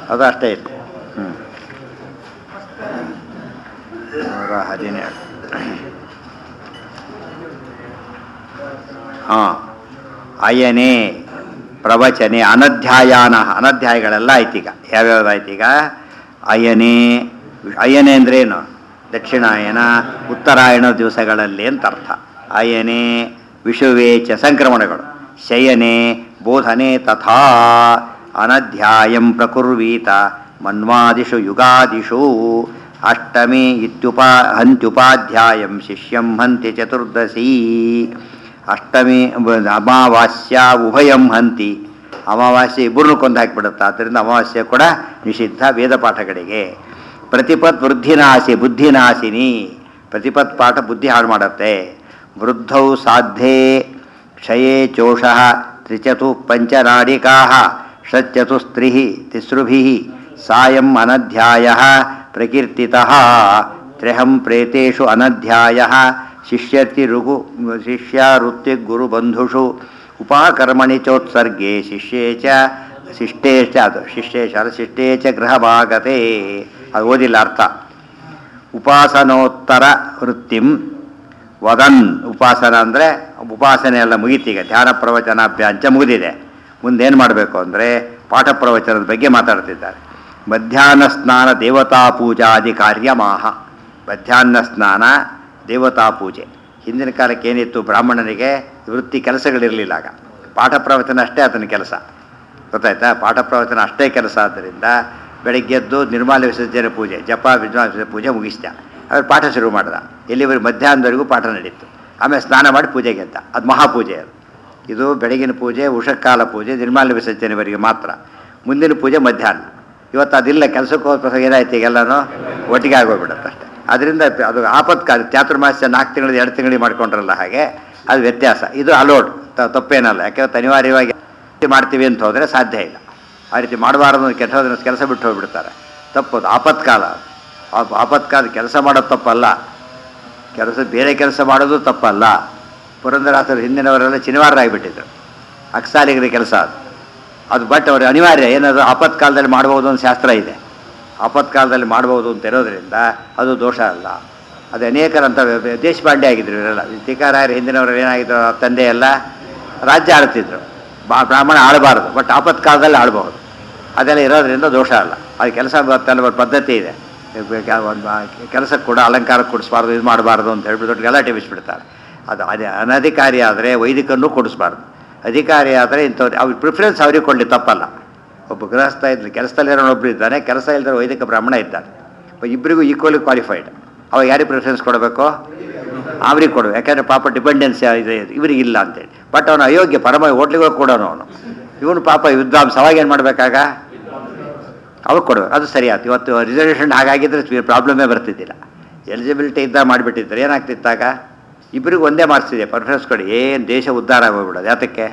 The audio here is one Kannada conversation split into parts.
ಅದು ಅಷ್ಟೇ ಇತ್ತು ಹ್ಞೂ ನೂರ ಹದಿನೇಳು ಹಾಂ ಅಯನೇ ಪ್ರವಚನೆ ಅನಧ್ಯಾಯಾನ ಅನಧ್ಯಾಯಗಳೆಲ್ಲ ಆಯ್ತೀಗ ಯಾವ್ಯಾವ್ದು ಆಯ್ತೀಗ ಅಯನೇ ಅಯನೆ ಅಂದ್ರೇನು ದಕ್ಷಿಣಾಯನ ಉತ್ತರಾಯಣ ದಿವಸಗಳಲ್ಲಿ ಅಂತ ಅರ್ಥ ಅಯನೇ ವಿಷುವೇಚ ಸಂಕ್ರಮಣಗಳು ಶಯನೆ ಬೋಧನೆ ತಥಾ ಅನಧ್ಯಾಯಂ ಪ್ರಕುರ್ವೀತ ಮನ್ವಾದಿಷು ಯುಗಾದಿಷು ಅಷ್ಟಮಿ ಇತ್ಯುಪ ಹಂತ್ಯುಪಾಧ್ಯಾಯಂ ಶಿಷ್ಯಂ ಹಂತಿ ಚತುರ್ದಶಿ ಅಷ್ಟಮಿ ಬ- ಅಮಾವಾಸ್ಯ ಉಭಯಂ ಹಂತಿ ಅಮಾವಾಸ್ಯೆ ಇಬ್ಬರನ್ನು ಕೊಂದು ಹಾಕಿಬಿಡುತ್ತೆ ಆದ್ದರಿಂದ ಅಮಾವಾಸ್ಯೆ ಕೂಡ ನಿಷಿದ್ಧ ವೇದ ಪಾಠಗಳಿಗೆ ಪ್ರತಿಪತ್ ವೃದ್ಧಿನಾಶಿ ಬುದ್ಧಿನಾಶಿನಿ ಪ್ರತಿಪತ್ ಪಾಠ ಬುದ್ಧಿ ಹಾಳು ಮಾಡುತ್ತೆ ವೃದ್ಧೌ ಸಾಧ್ಯೆ ಕ್ಷಯೇ ಚೋಷಃ ತ್ರಿಚತು ಪಂಚನಾಡಿಕಾ ಷಟ್ಚತುಸ್ತ್ರಿ ತಿಸೃಭಿ ಸಾಯಂ ಅನಧ್ಯಾಯ ಪ್ರಕೀರ್ತಿತಃ ತ್ರ್ಯಹಂ ಪ್ರೇತೇಷು ಅನಧ್ಯಾಯ ಶಿಷ್ಯರ್ತಿ ಋಗು ಶಿಷ್ಯ ಋತ್ತಿ ಗುರುಬಂಧುಷು ಉಪಕರ್ಮಣಿ ಚೋತ್ಸರ್ಗೆ ಶಿಷ್ಯೇ ಚ ಶಿಷ್ಟೇ ಚ ಅದು ಶಿಷ್ಯೇ ಚ ಅಲ್ಲ, ಶಿಷ್ಟೇ ಚ ಗೃಹಭಾಗತೆ ಅದು ಓದಿಲ್ಲ ಅರ್ಥ ಉಪಾಸನೋತ್ತರ ವೃತ್ತಿಂ ವದನ್ ಉಪಾಸನ ಅಂದರೆ ಉಪಾಸನೆ ಎಲ್ಲ ಮುಗೀತೀಗ ಧ್ಯಾನ ಪ್ರವಚನಾಭ್ಯಾಂಚ ಮುಗಿದಿದೆ ಮುಂದೇನು ಮಾಡಬೇಕು ಅಂದರೆ ಪಾಠ ಪ್ರವಚನದ ಬಗ್ಗೆ ಮಾತಾಡ್ತಿದ್ದಾರೆ ಮಧ್ಯಾಹ್ನ ಸ್ನಾನ ದೇವತಾ ಪೂಜಾದಿ ಕಾರ್ಯಮಾಹ ಮಧ್ಯಾಹ್ನ ಸ್ನಾನ ದೇವತಾ ಪೂಜೆ ಹಿಂದಿನ ಕಾಲಕ್ಕೆ ಏನಿತ್ತು ಬ್ರಾಹ್ಮಣನಿಗೆ ವೃತ್ತಿ ಕೆಲಸಗಳಿರಲಿಲ್ಲ ಆಗ ಪಾಠ ಪ್ರವಚನ ಅಷ್ಟೇ ಆತನ ಕೆಲಸ ಗೊತ್ತಾಯ್ತಾ ಪಾಠ ಪ್ರವಚನ ಅಷ್ಟೇ ಕೆಲಸ ಆದ್ದರಿಂದ ಬೆಳಗ್ಗೆದ್ದು ನಿರ್ಮಾಲ್ಯ ವಿಸರ್ಜನೆ ಪೂಜೆ ಜಪ ವಿದ್ವಾಂಸ ವಿಸರ್ಜನೆ ಪೂಜೆ ಮುಗಿಸ್ದ ಅವ್ರು ಪಾಠ ಶುರು ಮಾಡ್ದ ಎಲ್ಲಿವರೆಗೆ ಮಧ್ಯಾಹ್ನದವರೆಗೂ ಪಾಠ ನಡೀತು ಆಮೇಲೆ ಸ್ನಾನ ಮಾಡಿ ಪೂಜೆಗೆ ಅಂತ ಅದು ಮಹಾಪೂಜೆ ಅದು ಇದು ಬೆಳಗಿನ ಪೂಜೆ ಉಷಕಾಲ ಪೂಜೆ ನಿರ್ಮಾಲ್ಯ ವಿಸರ್ಜನೆವರೆಗೆ ಮಾತ್ರ ಮುಂದಿನ ಪೂಜೆ ಮಧ್ಯಾಹ್ನ ಇವತ್ತು ಅದಿಲ್ಲ ಕೆಲಸಕ್ಕೆ ಹೋದ ಏನಾಯ್ತು ಈಗೆಲ್ಲನೂ ಒಟ್ಟಿಗೆ ಆಗೋಗ್ಬಿಡುತ್ತೆ ಅಷ್ಟೇ ಅದರಿಂದ ಅದು ಆಪತ್ಕಾಲ ಚಾತುರ್ಮಾಸ್ಯ ನಾಲ್ಕು ತಿಂಗಳು ಎರಡು ತಿಂಗಳಿಗೆ ಮಾಡ್ಕೊಂಡ್ರಲ್ಲ ಹಾಗೆ ಅದು ವ್ಯತ್ಯಾಸ ಇದು ಅಲೋಡ್ ತಪ್ಪೇನಲ್ಲ ಯಾಕೆ ಅನಿವಾರ್ಯವಾಗಿ ಮಾಡ್ತೀವಿ ಅಂತ ಹೋದರೆ ಸಾಧ್ಯ ಇಲ್ಲ ಆ ರೀತಿ ಮಾಡಬಾರದು ಕೆಟ್ಟ ಹೋದ್ರೆ ಕೆಲಸ ಬಿಟ್ಟು ಹೋಗ್ಬಿಡ್ತಾರೆ ತಪ್ಪದು ಆಪತ್ಕಾಲ ಆ- ಆಪತ್ಕಾಲ ಕೆಲಸ ಮಾಡೋದು ತಪ್ಪಲ್ಲ ಕೆಲಸ ಬೇರೆ ಕೆಲಸ ಮಾಡೋದು ತಪ್ಪಲ್ಲ ಪುರಂದರಾಸರು ಹಿಂದಿನವರೆಲ್ಲ ಶನಿವಾರರಾಗಿಬಿಟ್ಟಿದ್ರು ಅಕ್ಸಾಲಿಗರ ಕೆಲಸ ಅದು ಅದು ಬಟ್ ಅವ್ರಿಗೆ ಅನಿವಾರ್ಯ ಏನದು ಆಪತ್ಕಾಲದಲ್ಲಿ ಮಾಡ್ಬೋದು ಅಂತ ಶಾಸ್ತ್ರ ಇದೆ ಆಪತ್ಕಾಲದಲ್ಲಿ ಮಾಡ್ಬೋದು ಅಂತ ಇರೋದ್ರಿಂದ ಅದು ದೋಷ ಅಲ್ಲ ಅದು ಅನೇಕರಂತ ದೇಶಪಾಂಡೆ ಆಗಿದ್ರು ಇವರೆಲ್ಲ ಟೀಕಾರಾಯರು ಹಿಂದಿನವರು ಏನಾಗಿದ್ರು ಅವ್ರ ತಂದೆ ಎಲ್ಲ ರಾಜ್ಯ ಆಳ್ತಿದ್ರು ಬಾ ಬ್ರಾಹ್ಮಣ ಆಳಬಾರ್ದು ಬಟ್ ಆಪತ್ಕಾಲದಲ್ಲಿ ಆಳ್ಬಹುದು ಅದೆಲ್ಲ ಇರೋದ್ರಿಂದ ದೋಷ ಅಲ್ಲ ಅದು ಕೆಲಸ ಗೊತ್ತಲ್ಲ ಒಂದು ಪದ್ಧತಿ ಇದೆ ಒಂದು ಕೆಲಸಕ್ಕೆ ಕೂಡ ಅಲಂಕಾರ ಕೊಡಿಸ್ಬಾರ್ದು ಇದು ಮಾಡಬಾರ್ದು ಅಂತ ಹೇಳ್ಬಿಟ್ಟು ದೊಡ್ಡ ಗಲಾಟೆ ಬಿಡಿಸ್ಬಿಡ್ತಾರೆ ಅದು ಅದೇ ಅನಧಿಕಾರಿ ಆದರೆ ವೈದಿಕನ್ನು ಕೊಡಿಸ್ಬಾರ್ದು ಅಧಿಕಾರಿ ಆದರೆ ಇಂಥವ್ರು ಅವ್ರ ಪ್ರಿಫರೆನ್ಸ್ ಅವ್ರಿಗೆ ಕೊಡಲಿ ತಪ್ಪಲ್ಲ ಒಬ್ಬ ಗೃಹಸ್ಥ ಇದ್ದ ಕೆಲಸದಲ್ಲಿರೋ ಒಬ್ಬರು ಇದ್ದಾನೆ ಕೆಲಸ ಇಲ್ಲದ ವೈದಿಕ ಬ್ರಾಹ್ಮಣ ಇದ್ದಾನೆ ಇಬ್ಬರಿಗೂ ಈಕ್ವಲಿ ಕ್ವಾಲಿಫೈಡ್ ಅವಾಗ ಯಾರಿಗೆ ಪ್ರಿಫರೆನ್ಸ್ ಕೊಡಬೇಕು ಅವ್ರಿಗೆ ಕೊಡು ಯಾಕಂದರೆ ಪಾಪ ಡಿಪೆಂಡೆನ್ಸಿ ಇದೆ ಇವ್ರಿಗೆ ಇಲ್ಲ ಅಂತೇಳಿ ಬಟ್ ಅವನು ಅಯೋಗ್ಯ ಪರಮ ಹೋಟ್ಲಿಗೆ ಕೊಡೋನು ಅವನು ಇವನು ಪಾಪ ವಿದ್ವಾಂಸ ಅವಾಗ ಏನು ಮಾಡಬೇಕಾಗ ಅವಾಗ ಕೊಡಬೇಕು ಅದು ಸರಿ ಆಯ್ತು ಇವತ್ತು ರಿಸರ್ವೇಷನ್ ಹಾಗಾಗಿದ್ರೆ ಪ್ರಾಬ್ಲಮೇ ಬರ್ತಿದ್ದಿಲ್ಲ ಎಲಿಜಿಬಿಲಿಟಿ ಇದ್ದ ಮಾಡಿಬಿಟ್ಟಿದ್ರೆ ಏನಾಗ್ತಿತ್ತಾಗ ಇಬ್ಬರಿಗೂ ಒಂದೇ ಮಾರ್ಕ್ಸ್ ಇದೆ ಪ್ರಿಫರೆನ್ಸ್ ಕೊಡಿ ಏನು ದೇಶ ಉದ್ಧಾರ ಆಗೋಗ್ಬಿಡೋದು ಯಾತಕ್ಕೆ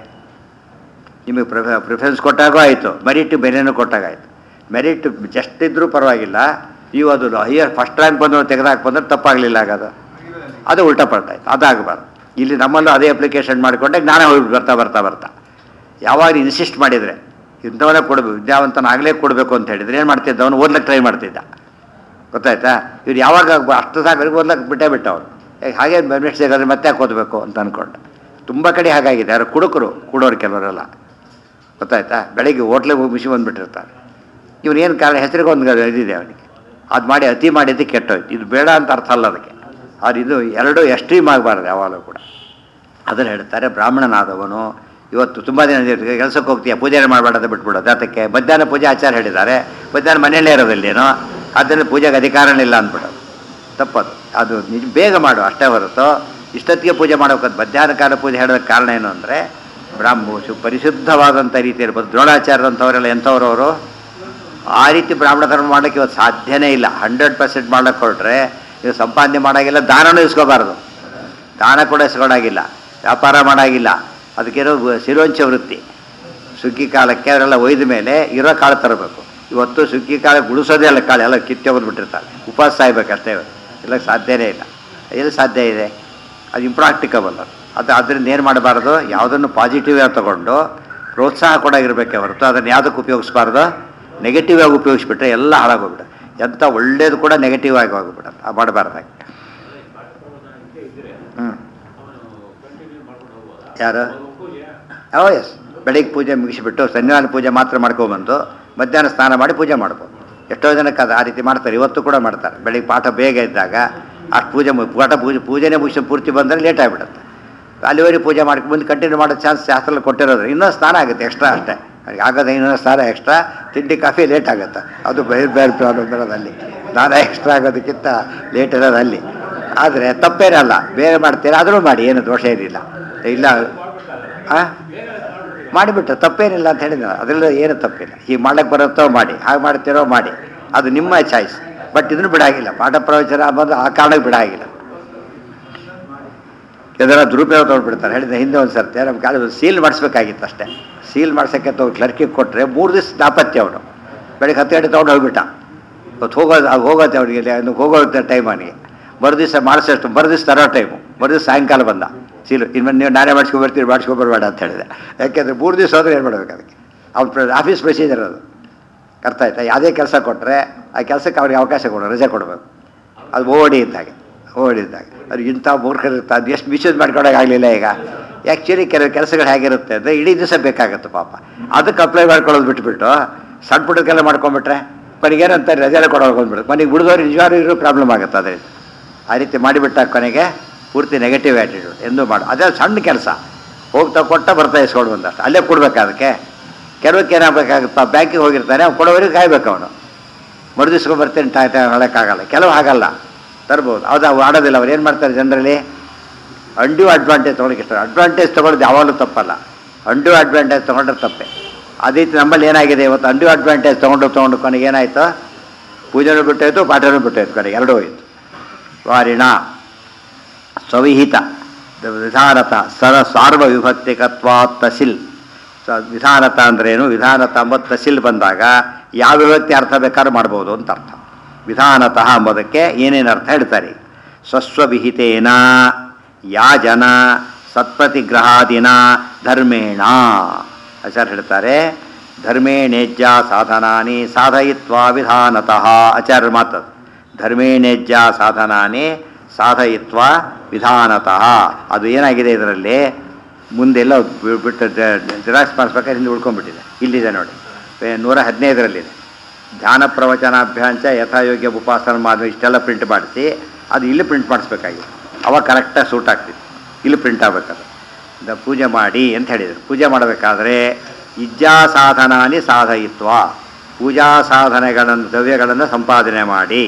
ನಿಮಗೆ ಪ್ರಿಫರೆನ್ಸ್ ಕೊಟ್ಟಾಗೂ ಆಯಿತು ಮೆರಿಟ್ ಬೇರೆನೂ ಕೊಟ್ಟಾಗ ಆಯಿತು ಮೆರಿಟ್ ಜಸ್ಟ್ ಇದ್ದರೂ ಪರವಾಗಿಲ್ಲ ನೀವು ಅದು ಹೈಯರ್ ಫಸ್ಟ್ ರ್ಯಾಂಕ್ ಬಂದು ತೆಗೆದಾಕ್ ಬಂದ್ರೆ ತಪ್ಪಾಗಲಿಲ್ಲ ಆಗೋದು ಅದು ಉಲ್ಟಾ ಪಲ್ಟಾಯ್ತು ಅದಾಗಬಾರ್ದು ಇಲ್ಲಿ ನಮ್ಮಲ್ಲೂ ಅದೇ ಅಪ್ಲಿಕೇಶನ್ ಮಾಡಿಕೊಂಡೆ ಜ್ಞಾನ ಹೋಗಿ ಬರ್ತಾ ಬರ್ತಾ ಬರ್ತಾ ಯಾವಾಗ ಇನ್ಸಿಸ್ಟ್ ಮಾಡಿದರೆ ಇಂಥವನ್ನೇ ಕೊಡಬೇಕು ವಿದ್ಯಾವಂತನಾಗಲೇ ಕೊಡಬೇಕು ಅಂತ ಹೇಳಿದ್ರೆ ಏನು ಮಾಡ್ತಿದ್ದ ಅವನು ಓದ್ಲಿಕ್ಕೆ ಟ್ರೈ ಮಾಡ್ತಿದ್ದ ಗೊತ್ತಾಯ್ತಾ ಇವ್ರು ಯಾವಾಗ ಅಷ್ಟು ಸಾಕು ಓದ್ಲಿಕ್ಕೆ ಬಿಟ್ಟೇ ಬಿಟ್ಟ ಅವನು ಹಾಗೆ ಬೆನಿಫಿಟ್ ಸಿಗೋದ್ರೆ ಮತ್ತೆ ಯಾಕೆ ಓದಬೇಕು ಅಂತ ಅಂದ್ಕೊಂಡೆ ತುಂಬ ಕಡೆ ಹಾಗಾಗಿದೆ ಯಾರು ಕುಡುಕರು ಕೂಡೋರು ಕೆಲವರೆಲ್ಲ ಗೊತ್ತಾಯ್ತಾ ಬೆಳಗ್ಗೆ ಹೋಟ್ಲಿಗೆ ಹೋಗಿ ಬಿಸಿ ಬಂದುಬಿಟ್ಟಿರ್ತಾರೆ ಇವನು ಏನು ಕಾರಣ ಹೆಸರಿಗೆ ಒಂದು ಇದಿದೆ ಅವನಿಗೆ ಅದು ಮಾಡಿ ಅತಿ ಮಾಡಿದ್ದು ಕೆಟ್ಟೋಯ್ತು ಇದು ಬೇಡ ಅಂತ ಅರ್ಥ ಅಲ್ಲ ಅದಕ್ಕೆ ಅದು ಇದು ಎರಡು ಎಕ್ಸ್ಟ್ರೀಮ್ ಆಗಬಾರ್ದು ಯಾವಾಗಲೂ ಕೂಡ ಅದನ್ನು ಹೇಳ್ತಾರೆ ಬ್ರಾಹ್ಮಣನಾದವನು ಇವತ್ತು ತುಂಬ ದಿನ ಕೆಲಸಕ್ಕೆ ಹೋಗ್ತೀಯ ಪೂಜೆ ಮಾಡಬೇಡ ಅಂತ ಬಿಟ್ಬಿಡೋದು ಅದಕ್ಕೆ ಮಧ್ಯಾಹ್ನ ಪೂಜೆ ಆಚಾರ ಹೇಳಿದ್ದಾರೆ ಮಧ್ಯಾಹ್ನ ಮನೆಯಲ್ಲೇ ಇರೋದಿಲ್ಲೇನೋ ಅದನ್ನು ಪೂಜೆಗೆ ಅಧಿಕಾರನೇ ಇಲ್ಲ ಅಂದ್ಬಿಡೋದು ತಪ್ಪದು ಅದು ನಿಜ ಬೇಗ ಮಾಡು ಅಷ್ಟೇ ಹೊರತು ಇಷ್ಟೊತ್ತಿಗೆ ಪೂಜೆ ಮಾಡೋಕ್ಕದು ಮಧ್ಯಾಹ್ನ ಕಾಲ ಪೂಜೆ ಹೇಳೋದಕ್ಕೆ ಕಾರಣ ಏನು ಅಂದರೆ ಬ್ರಾಹ್ಮ ಶು- ಪರಿಶುದ್ಧವಾದಂಥ ರೀತಿಯಲ್ಲಿ ಬಂದು ದ್ರೋಣಾಚಾರ್ಯರಂಥವರೆಲ್ಲ ಎಂಥವ್ರು ಅವರು ಆ ರೀತಿ ಬ್ರಾಹ್ಮಣ ಧರ್ಮ ಮಾಡೋಕ್ಕೆ ಇವತ್ತು ಸಾಧ್ಯನೇ ಇಲ್ಲ ಹಂಡ್ರೆಡ್ ಪರ್ಸೆಂಟ್ ಮಾಡಕ್ಕೆ ಹೊರಟ್ರೆ ನೀವು ಸಂಪಾದನೆ ಮಾಡೋಂಗಿಲ್ಲ ದಾನನೂ ಇಸ್ಕೋಬಾರ್ದು ದಾನ ಕೂಡ ಇಸ್ಕೊಳಾಗಿಲ್ಲ ವ್ಯಾಪಾರ ಮಾಡಾಗಿಲ್ಲ ಅದಕ್ಕೇನೋ ಸಿರೋಂಚ ವೃತ್ತಿ ಸುಗ್ಗಿ ಕಾಲಕ್ಕೆ ಅವರೆಲ್ಲ ಒಯ್ದ ಮೇಲೆ ಇರೋ ಕಾಳು ತರಬೇಕು ಇವತ್ತು ಸುಗ್ಗಿ ಕಾಲ ಗುಡಿಸೋದೇ ಅಲ್ಲ ಕಾಳು ಎಲ್ಲ ಕಿತ್ತೊಗೆದು ಬಿಟ್ಟಿರ್ತಾರೆ ಉಪವಾಸ ಸಾಯ್ಬೇಕಷ್ಟೇ ಇಲ್ಲ ಸಾಧ್ಯನೇ ಇಲ್ಲ ಎಲ್ಲಿ ಸಾಧ್ಯ ಇದೆ ಅದು ಇಂಪ್ರಾಕ್ಟಿಕಬಲ್ ಅದು ಅದು ಅದರಿಂದ ಏನು ಮಾಡಬಾರ್ದು ಯಾವುದನ್ನು ಪಾಸಿಟಿವ್ ಆಗಿ ತಗೊಂಡು ಪ್ರೋತ್ಸಾಹ ಕೂಡ ಇರಬೇಕೆ ಹೊರತು ಅದನ್ನು ಯಾವುದಕ್ಕೆ ಉಪಯೋಗಿಸ್ಬಾರ್ದು ನೆಗೆಟಿವ್ ಆಗಿ ಉಪಯೋಗಿಸ್ಬಿಟ್ರೆ ಎಲ್ಲ ಹಾಳಾಗೋಗ್ಬಿಡುತ್ತೆ ಎಂಥ ಒಳ್ಳೇದು ಕೂಡ ನೆಗೆಟಿವ್ ಆಗಿ ಹೋಗ್ಬಿಡುತ್ತೆ ಆ ಮಾಡಬಾರ್ದಾಗಿ ಹ್ಞೂ ಯಾರು ಓ ಎಸ್ ಬೆಳಿಗ್ಗೆ ಪೂಜೆ ಮುಗಿಸಿಬಿಟ್ಟು ಸನ್ನಿಧಾನ ಪೂಜೆ ಮಾತ್ರ ಮಾಡ್ಕೊಬಂದು ಮಧ್ಯಾಹ್ನ ಸ್ನಾನ ಮಾಡಿ ಪೂಜೆ ಮಾಡ್ಬೋದು ಎಷ್ಟೋ ಜನಕ್ಕೆ ಅದು ಆ ರೀತಿ ಮಾಡ್ತಾರೆ ಇವತ್ತು ಕೂಡ ಮಾಡ್ತಾರೆ ಬೆಳಿಗ್ಗೆ ಪಾಠ ಬೇಗ ಇದ್ದಾಗ ಅಷ್ಟು ಪೂಜೆ ಮು- ಪಾಠ ಪೂಜೆ ಪೂಜೆನೇ ಮುಗಿಸಿ ಪೂರ್ತಿ ಬಂದರೆ ಲೇಟ್ ಆಗಿಬಿಡುತ್ತೆ ಅಲ್ಲಿವರೆಗೆ ಪೂಜೆ ಮಾಡಿ ಮುಂದೆ ಕಂಟಿನ್ಯೂ ಮಾಡೋ ಚಾನ್ಸ್ ಶಾಸ್ತ್ರ ಕೊಟ್ಟಿರೋದು ಇನ್ನೊಂದು ಸ್ನಾನ ಆಗುತ್ತೆ ಎಕ್ಸ್ಟ್ರಾ ಅಷ್ಟೇ ಅವ್ರಿಗೆ ಆಗೋದು ಇನ್ನೊಂದು ಸ್ನಾನ ಎಕ್ಸ್ಟ್ರಾ ತಿಂಡಿ ಕಾಫಿ ಲೇಟ್ ಆಗುತ್ತೆ ಅದು ಬೇರೆ ಬೇರೆ ಪ್ರಾಬ್ಲಮ್ ಇರೋದು ಅಲ್ಲಿ ಸ್ನಾನ ಎಕ್ಸ್ಟ್ರಾ ಆಗೋದಕ್ಕಿಂತ ಲೇಟ್ ಇರೋದು ಅಲ್ಲಿ ಆದರೆ ತಪ್ಪೇನಲ್ಲ ಬೇರೆ ಮಾಡ್ತೀರಾ ಆದರೂ ಮಾಡಿ ಏನು ದೋಷ ಏನಿಲ್ಲ ಇಲ್ಲ ಹಾಂ ಮಾಡಿಬಿಟ್ಟು ತಪ್ಪೇನಿಲ್ಲ ಅಂತ ಹೇಳಿದ ಅದರಲ್ಲಿ ಏನು ತಪ್ಪಿಲ್ಲ ಹೀಗೆ ಮಾಡಕ್ಕೆ ಬರುತ್ತೋ ಮಾಡಿ ಹಾಗೆ ಮಾಡ್ತೀರೋ ಮಾಡಿ ಅದು ನಿಮ್ಮ ಚಾಯ್ಸ್ ಬಟ್ ಇದನ್ನು ಬಿಡಾಗಿಲ್ಲ ಪಾಠ ಪ್ರವಚನ ಬಂದು ಆ ಕಾರಣಕ್ಕೆ ಬಿಡಾಗಿಲ್ಲ ಇದರ ದುರುಪಯೋಗ ತೊಗೊಂಡ್ಬಿಡ್ತಾರೆ ಹೇಳಿದ ಹಿಂದೆ ಒಂದು ಸರ್ತಿ ನಮ್ಮ ಕಾಲೇಜ್ ಸೀಲ್ ಮಾಡಿಸ್ಬೇಕಾಗಿತ್ತು ಅಷ್ಟೇ ಸೀಲ್ ಮಾಡ್ಸೋಕ್ಕೆ ತೊಗೊಂಡು ಕ್ಲರ್ಕಿಗೆ ಕೊಟ್ಟರೆ ಮೂರು ದಿವಸ ದಾಪತ್ಯ ಅವನು ಬೆಳಗ್ಗೆ ಹತ್ತು ಗಂಟೆ ತೊಗೊಂಡು ಹೋಗ್ಬಿಟ್ಟ ಇವತ್ತು ಹೋಗೋದು ಆಗ ಹೋಗೋತ್ತೆ ಅವನಿಗೆ ಅಲ್ಲಿ ಹೋಗೋ ಟೈಮ್ ಅವನಿಗೆ ಮರು ದಿವಸ ಮಾಡಿಸೋಷ್ಟು ಮರು ದಿವಸ ತರೋ ಟೈಮು ಮರು ದಿವಸ ಸಾಯಂಕಾಲ ಬಂದ ಸೀಲು ಇನ್ನು ನೀವು ನಾನೇ ಮಾಡಿಸ್ಕೊಬರ್ತೀರಿ ಮಾಡಿಸ್ಕೊಬರ್ಬೇಡ ಅಂತ ಹೇಳಿದೆ ಯಾಕೆಂದರೆ ಮೂರು ದಿವಸ ಹೋದ್ರೆ ಏನು ಮಾಡ್ಬೇಕು ಅದಕ್ಕೆ ಅವ್ನ ಆಫೀಸ್ ಪ್ರೊಸೀಜರ್ ಅದು ಅರ್ಥ ಆಯ್ತಾ ಯಾವುದೇ ಕೆಲಸ ಕೊಟ್ಟರೆ ಆ ಕೆಲಸಕ್ಕೆ ಅವ್ರಿಗೆ ಅವಕಾಶ ಕೊಡೋ ರಜೆ ಕೊಡಬೇಕು ಅದು ಓಡಿ ಇದ್ದಾಗೆ ಓಡಿ ಇದ್ದಾಗ ಅದು ಇಂಥ ಮೂರ್ಖರಿರುತ್ತೆ ಅದು ಎಷ್ಟು ಮಿಸ್ಯೂಸ್ ಮಾಡ್ಕೊಳಕ್ಕಾಗಲಿಲ್ಲ ಈಗ ಆ್ಯಕ್ಚುಲಿ ಕೆಲವು ಕೆಲಸಗಳು ಹೇಗಿರುತ್ತೆ ಅಂದರೆ ಇಡೀ ದಿವಸ ಬೇಕಾಗುತ್ತೆ ಪಾಪ ಅದಕ್ಕೆ ಅಪ್ಲೈ ಮಾಡ್ಕೊಳ್ಳೋದು ಬಿಟ್ಬಿಟ್ಟು ಸಣ್ಣ ಪುಟ್ಟದಕ್ಕೆಲ್ಲ ಮಾಡ್ಕೊಂಬಿಟ್ರೆ ಕೊನೆಗೇನಂತ ರಜೆಲ್ಲ ಕೊಡೋಕೆ ಬಂದ್ಬಿಡುತ್ತೆ ಮನೆಗೆ ಬಿಡಿದವ್ರು ನಿಜವಾಗ್ಲೂ ಇರೋ ಪ್ರಾಬ್ಲಮ್ ಆಗುತ್ತೆ ಅದರಿಂದ ಆ ರೀತಿ ಮಾಡಿಬಿಟ್ಟ ಕೊನೆಗೆ ಪೂರ್ತಿ ನೆಗೆಟಿವ್ ಆ್ಯಟಿಟ್ಯೂಡ್ ಎಂದು ಮಾಡು ಅದೇ ಸಣ್ಣ ಕೆಲಸ ಹೋಗ್ತಾ ಕೊಟ್ಟ ಬರ್ತಾ ಇಸ್ಕೊಂಡು ಬಂದಷ್ಟು ಅಲ್ಲೇ ಕೊಡ್ಬೇಕು ಅದಕ್ಕೆ ಕೆಲವಕ್ಕೆ ಏನಾಗಬೇಕಾಗುತ್ತಾ ಬ್ಯಾಂಕಿಗೆ ಹೋಗಿರ್ತಾನೆ ಅವ್ನು ಕೊಡೋವರೆಗೆ ಕಾಯ್ಬೇಕು ಅವನು ಮರುದಿಸ್ಕೊಂಡು ಬರ್ತೇನೆ ಟಾ ಟಾ ಹೇಳೋಕ್ಕಾಗಲ್ಲ ಕೆಲವು ಹಾಗಲ್ಲ ತರ್ಬೋದು ಅದು ಅವು ಆಡೋದಿಲ್ಲ ಅವ್ರು ಏನು ಮಾಡ್ತಾರೆ ಜನರಲ್ಲಿ ಅಂಡ್ಯೂ ಅಡ್ವಾಂಟೇಜ್ ತೊಗೊಳಕ್ಕೆ ಇಷ್ಟ ಅಡ್ವಾಂಟೇಜ್ ತೊಗೊಳೋದು ಯಾವಾಗಲೂ ತಪ್ಪಲ್ಲ ಅಂಡ್ಯೂ ಅಡ್ವಾಂಟೇಜ್ ತೊಗೊಂಡ್ರೆ ತಪ್ಪೆ ಅದೇ ರೀತಿ ನಮ್ಮಲ್ಲಿ ಏನಾಗಿದೆ ಇವತ್ತು ಅಂಡ್ಯೂ ಅಡ್ವಾಂಟೇಜ್ ತೊಗೊಂಡು ತೊಗೊಂಡು ಕೊನೆಗೆ ಏನಾಯಿತು ಪೂಜೆನೂ ಬಿಟ್ಟೋಯ್ತು ಪಾಠನೂ ಬಿಟ್ಟೋಯ್ತು ಕಡೆಗೆ ಎರಡೂ ಹೋಯಿತು ವಾರಿಣ ಸ್ವವಿಹಿತ ವಿಧಾನತ ಸರ ಸಾರ್ವ ವಿಭಕ್ತಿಕತ್ವಾತ್ ತಸಿಲ್ ಸ ವಿಧಾನತ ಅಂದ್ರೇನು ವಿಧಾನತ ಅಂಬತ್ತು ತಸಿಲ್ ಬಂದಾಗ ಯಾವ ವಿಭಕ್ತಿ ಅರ್ಥ ಬೇಕಾದ್ರೂ ಮಾಡ್ಬೋದು ಅಂತ ಅರ್ಥ ವಿಧಾನತಃ ಎಂಬುದಕ್ಕೆ ಏನೇನು ಅರ್ಥ ಹೇಳ್ತಾರೆ ಸ್ವಸ್ವವಿಹಿತೇನ ಯಾಜನ ಸತ್ಪ್ರತಿಗ್ರಹಾದಿನ ಧರ್ಮೇಣ ಆಚಾರ್ಯ ಹೇಳ್ತಾರೆ ಧರ್ಮೇಣೇಜ್ಯ ಸಾಧನಾನಿ ಸಾಧಯಿತ್ವ ವಿಧಾನತಃ ಆಚಾರ್ಯ ಮಾತದು ಧರ್ಮೇಣೇಜ್ಯ ಸಾಧನಾನಿ ಸಾಧಯಿತ್ವ ವಿಧಾನತಃ ಅದು ಏನಾಗಿದೆ ಇದರಲ್ಲಿ ಮುಂದೆಲ್ಲ ಬಿ- ಬಿಟ್ಟು ಜಿರಾಕ್ಸ್ ಮಾಡಿಸ್ಬೇಕಾದ್ರೆ ಹಿಂದೆ ಉಳ್ಕೊಂಡ್ಬಿಟ್ಟಿದೆ ಇಲ್ಲಿದೆ ನೋಡಿ ಪೇ- ನೂರ ಹದಿನೈದರಲ್ಲಿದೆ ಧ್ಯಾನ ಪ್ರವಚನಾಭ್ಯಾಂಚ ಯಥಾಯೋಗ್ಯ ಉಪಾಸನ ಮಾಡಿ ಇಷ್ಟೆಲ್ಲ ಪ್ರಿಂಟ್ ಮಾಡಿಸಿ ಅದು ಇಲ್ಲಿ ಪ್ರಿಂಟ್ ಮಾಡಿಸ್ಬೇಕಾಗಿತ್ತು ಅವಾಗ ಕರೆಕ್ಟಾಗಿ ಸೂಟ್ ಆಗ್ತಿತ್ತು ಇಲ್ಲಿ ಪ್ರಿಂಟ್ ಆಗಬೇಕದು ದ ಪೂಜೆ ಮಾಡಿ ಅಂತ ಹೇಳಿದರು ಪೂಜೆ ಮಾಡಬೇಕಾದ್ರೆ ಇಜ್ಜಾ ಸಾಧನಾನಿ ಸಾಧಯಿತ್ವ ಪೂಜಾ ಸಾಧನೆಗಳನ್ನು ದ್ರವ್ಯಗಳನ್ನು ಸಂಪಾದನೆ ಮಾಡಿ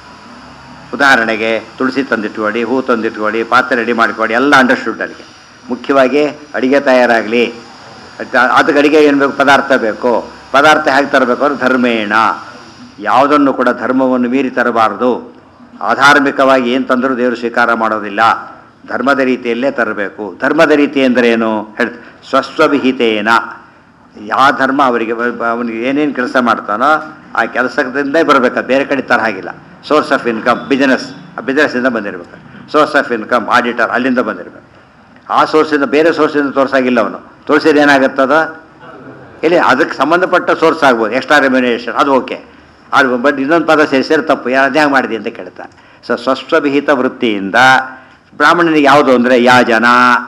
ಉದಾಹರಣೆಗೆ ತುಳಸಿ ತಂದಿಟ್ಕೊಳ್ಳಿ ಹೂ ತಂದಿಟ್ಕೊಳ್ಳಿ ಪಾತ್ರೆ ರೆಡಿ ಮಾಡ್ಕೊಳ್ಳಿ ಎಲ್ಲ ಅಂಡರ್ಸ್ಟುಡ್ ಅಲ್ಲಿಗೆ ಮುಖ್ಯವಾಗಿ ಅಡಿಗೆ ತಯಾರಾಗಲಿ ಅದಕ್ಕೆ ಅಡಿಗೆ ಏನು ಬೇಕು ಪದಾರ್ಥ ಬೇಕು ಪದಾರ್ಥ ಹೇಗೆ ತರಬೇಕು ಅಂದ್ರೆ ಧರ್ಮೇಣ ಯಾವುದನ್ನು ಕೂಡ ಧರ್ಮವನ್ನು ಮೀರಿ ತರಬಾರ್ದು ಆಧಾರ್ಮಿಕವಾಗಿ ಏನು ತಂದರೂ ದೇವರು ಸ್ವೀಕಾರ ಮಾಡೋದಿಲ್ಲ ಧರ್ಮದ ರೀತಿಯಲ್ಲೇ ತರಬೇಕು ಧರ್ಮದ ರೀತಿ ಎಂದರೇನು ಹೇಳ್ ಸ್ವಸ್ವವಿಹಿತೇನ ಯಾವ ಧರ್ಮ ಅವರಿಗೆ ಅವನಿಗೆ ಏನೇನು ಕೆಲಸ ಮಾಡ್ತಾನೋ ಆ ಕೆಲಸದಿಂದೇ ಬರಬೇಕು ಬೇರೆ ಕಡೆ ತರ ಹಾಗಿಲ್ಲ ಸೋರ್ಸ್ ಆಫ್ ಇನ್ಕಮ್ ಬಿಸ್ನೆಸ್ ಆ ಬಿಸ್ನೆಸ್ಸಿಂದ ಬಂದಿರಬೇಕು ಸೋರ್ಸ್ ಆಫ್ ಇನ್ಕಮ್ ಆಡಿಟರ್ ಅಲ್ಲಿಂದ ಬಂದಿರಬೇಕು ಆ ಸೋರ್ಸಿಂದ ಬೇರೆ ಸೋರ್ಸಿಂದ ತೋರಿಸಾಗಿಲ್ಲ ಅವನು ತೋರಿಸಿದ್ರೆ ಏನಾಗುತ್ತದ ಇಲ್ಲಿ ಅದಕ್ಕೆ ಸಂಬಂಧಪಟ್ಟ ಸೋರ್ಸ್ ಆಗ್ಬೋದು ಎಕ್ಸ್ಟ್ರಾ ರೆಮ್ಯುನೇಷನ್ ಅದು ಓಕೆ ಅದು ಬಟ್ ಇನ್ನೊಂದು ಪದ ಸೇರಿಸಿದ್ರೆ ತಪ್ಪು ಯಾರು ಅದ್ಯಾಗ ಮಾಡಿದೆ ಅಂತ ಕೇಳ್ತಾರೆ ಸೊ ಸ್ವಸ್ವವಿಹಿತ ವೃತ್ತಿಯಿಂದ ಬ್ರಾಹ್ಮಣನಿಗೆ ಯಾವುದು ಅಂದರೆ ಯಾಜನ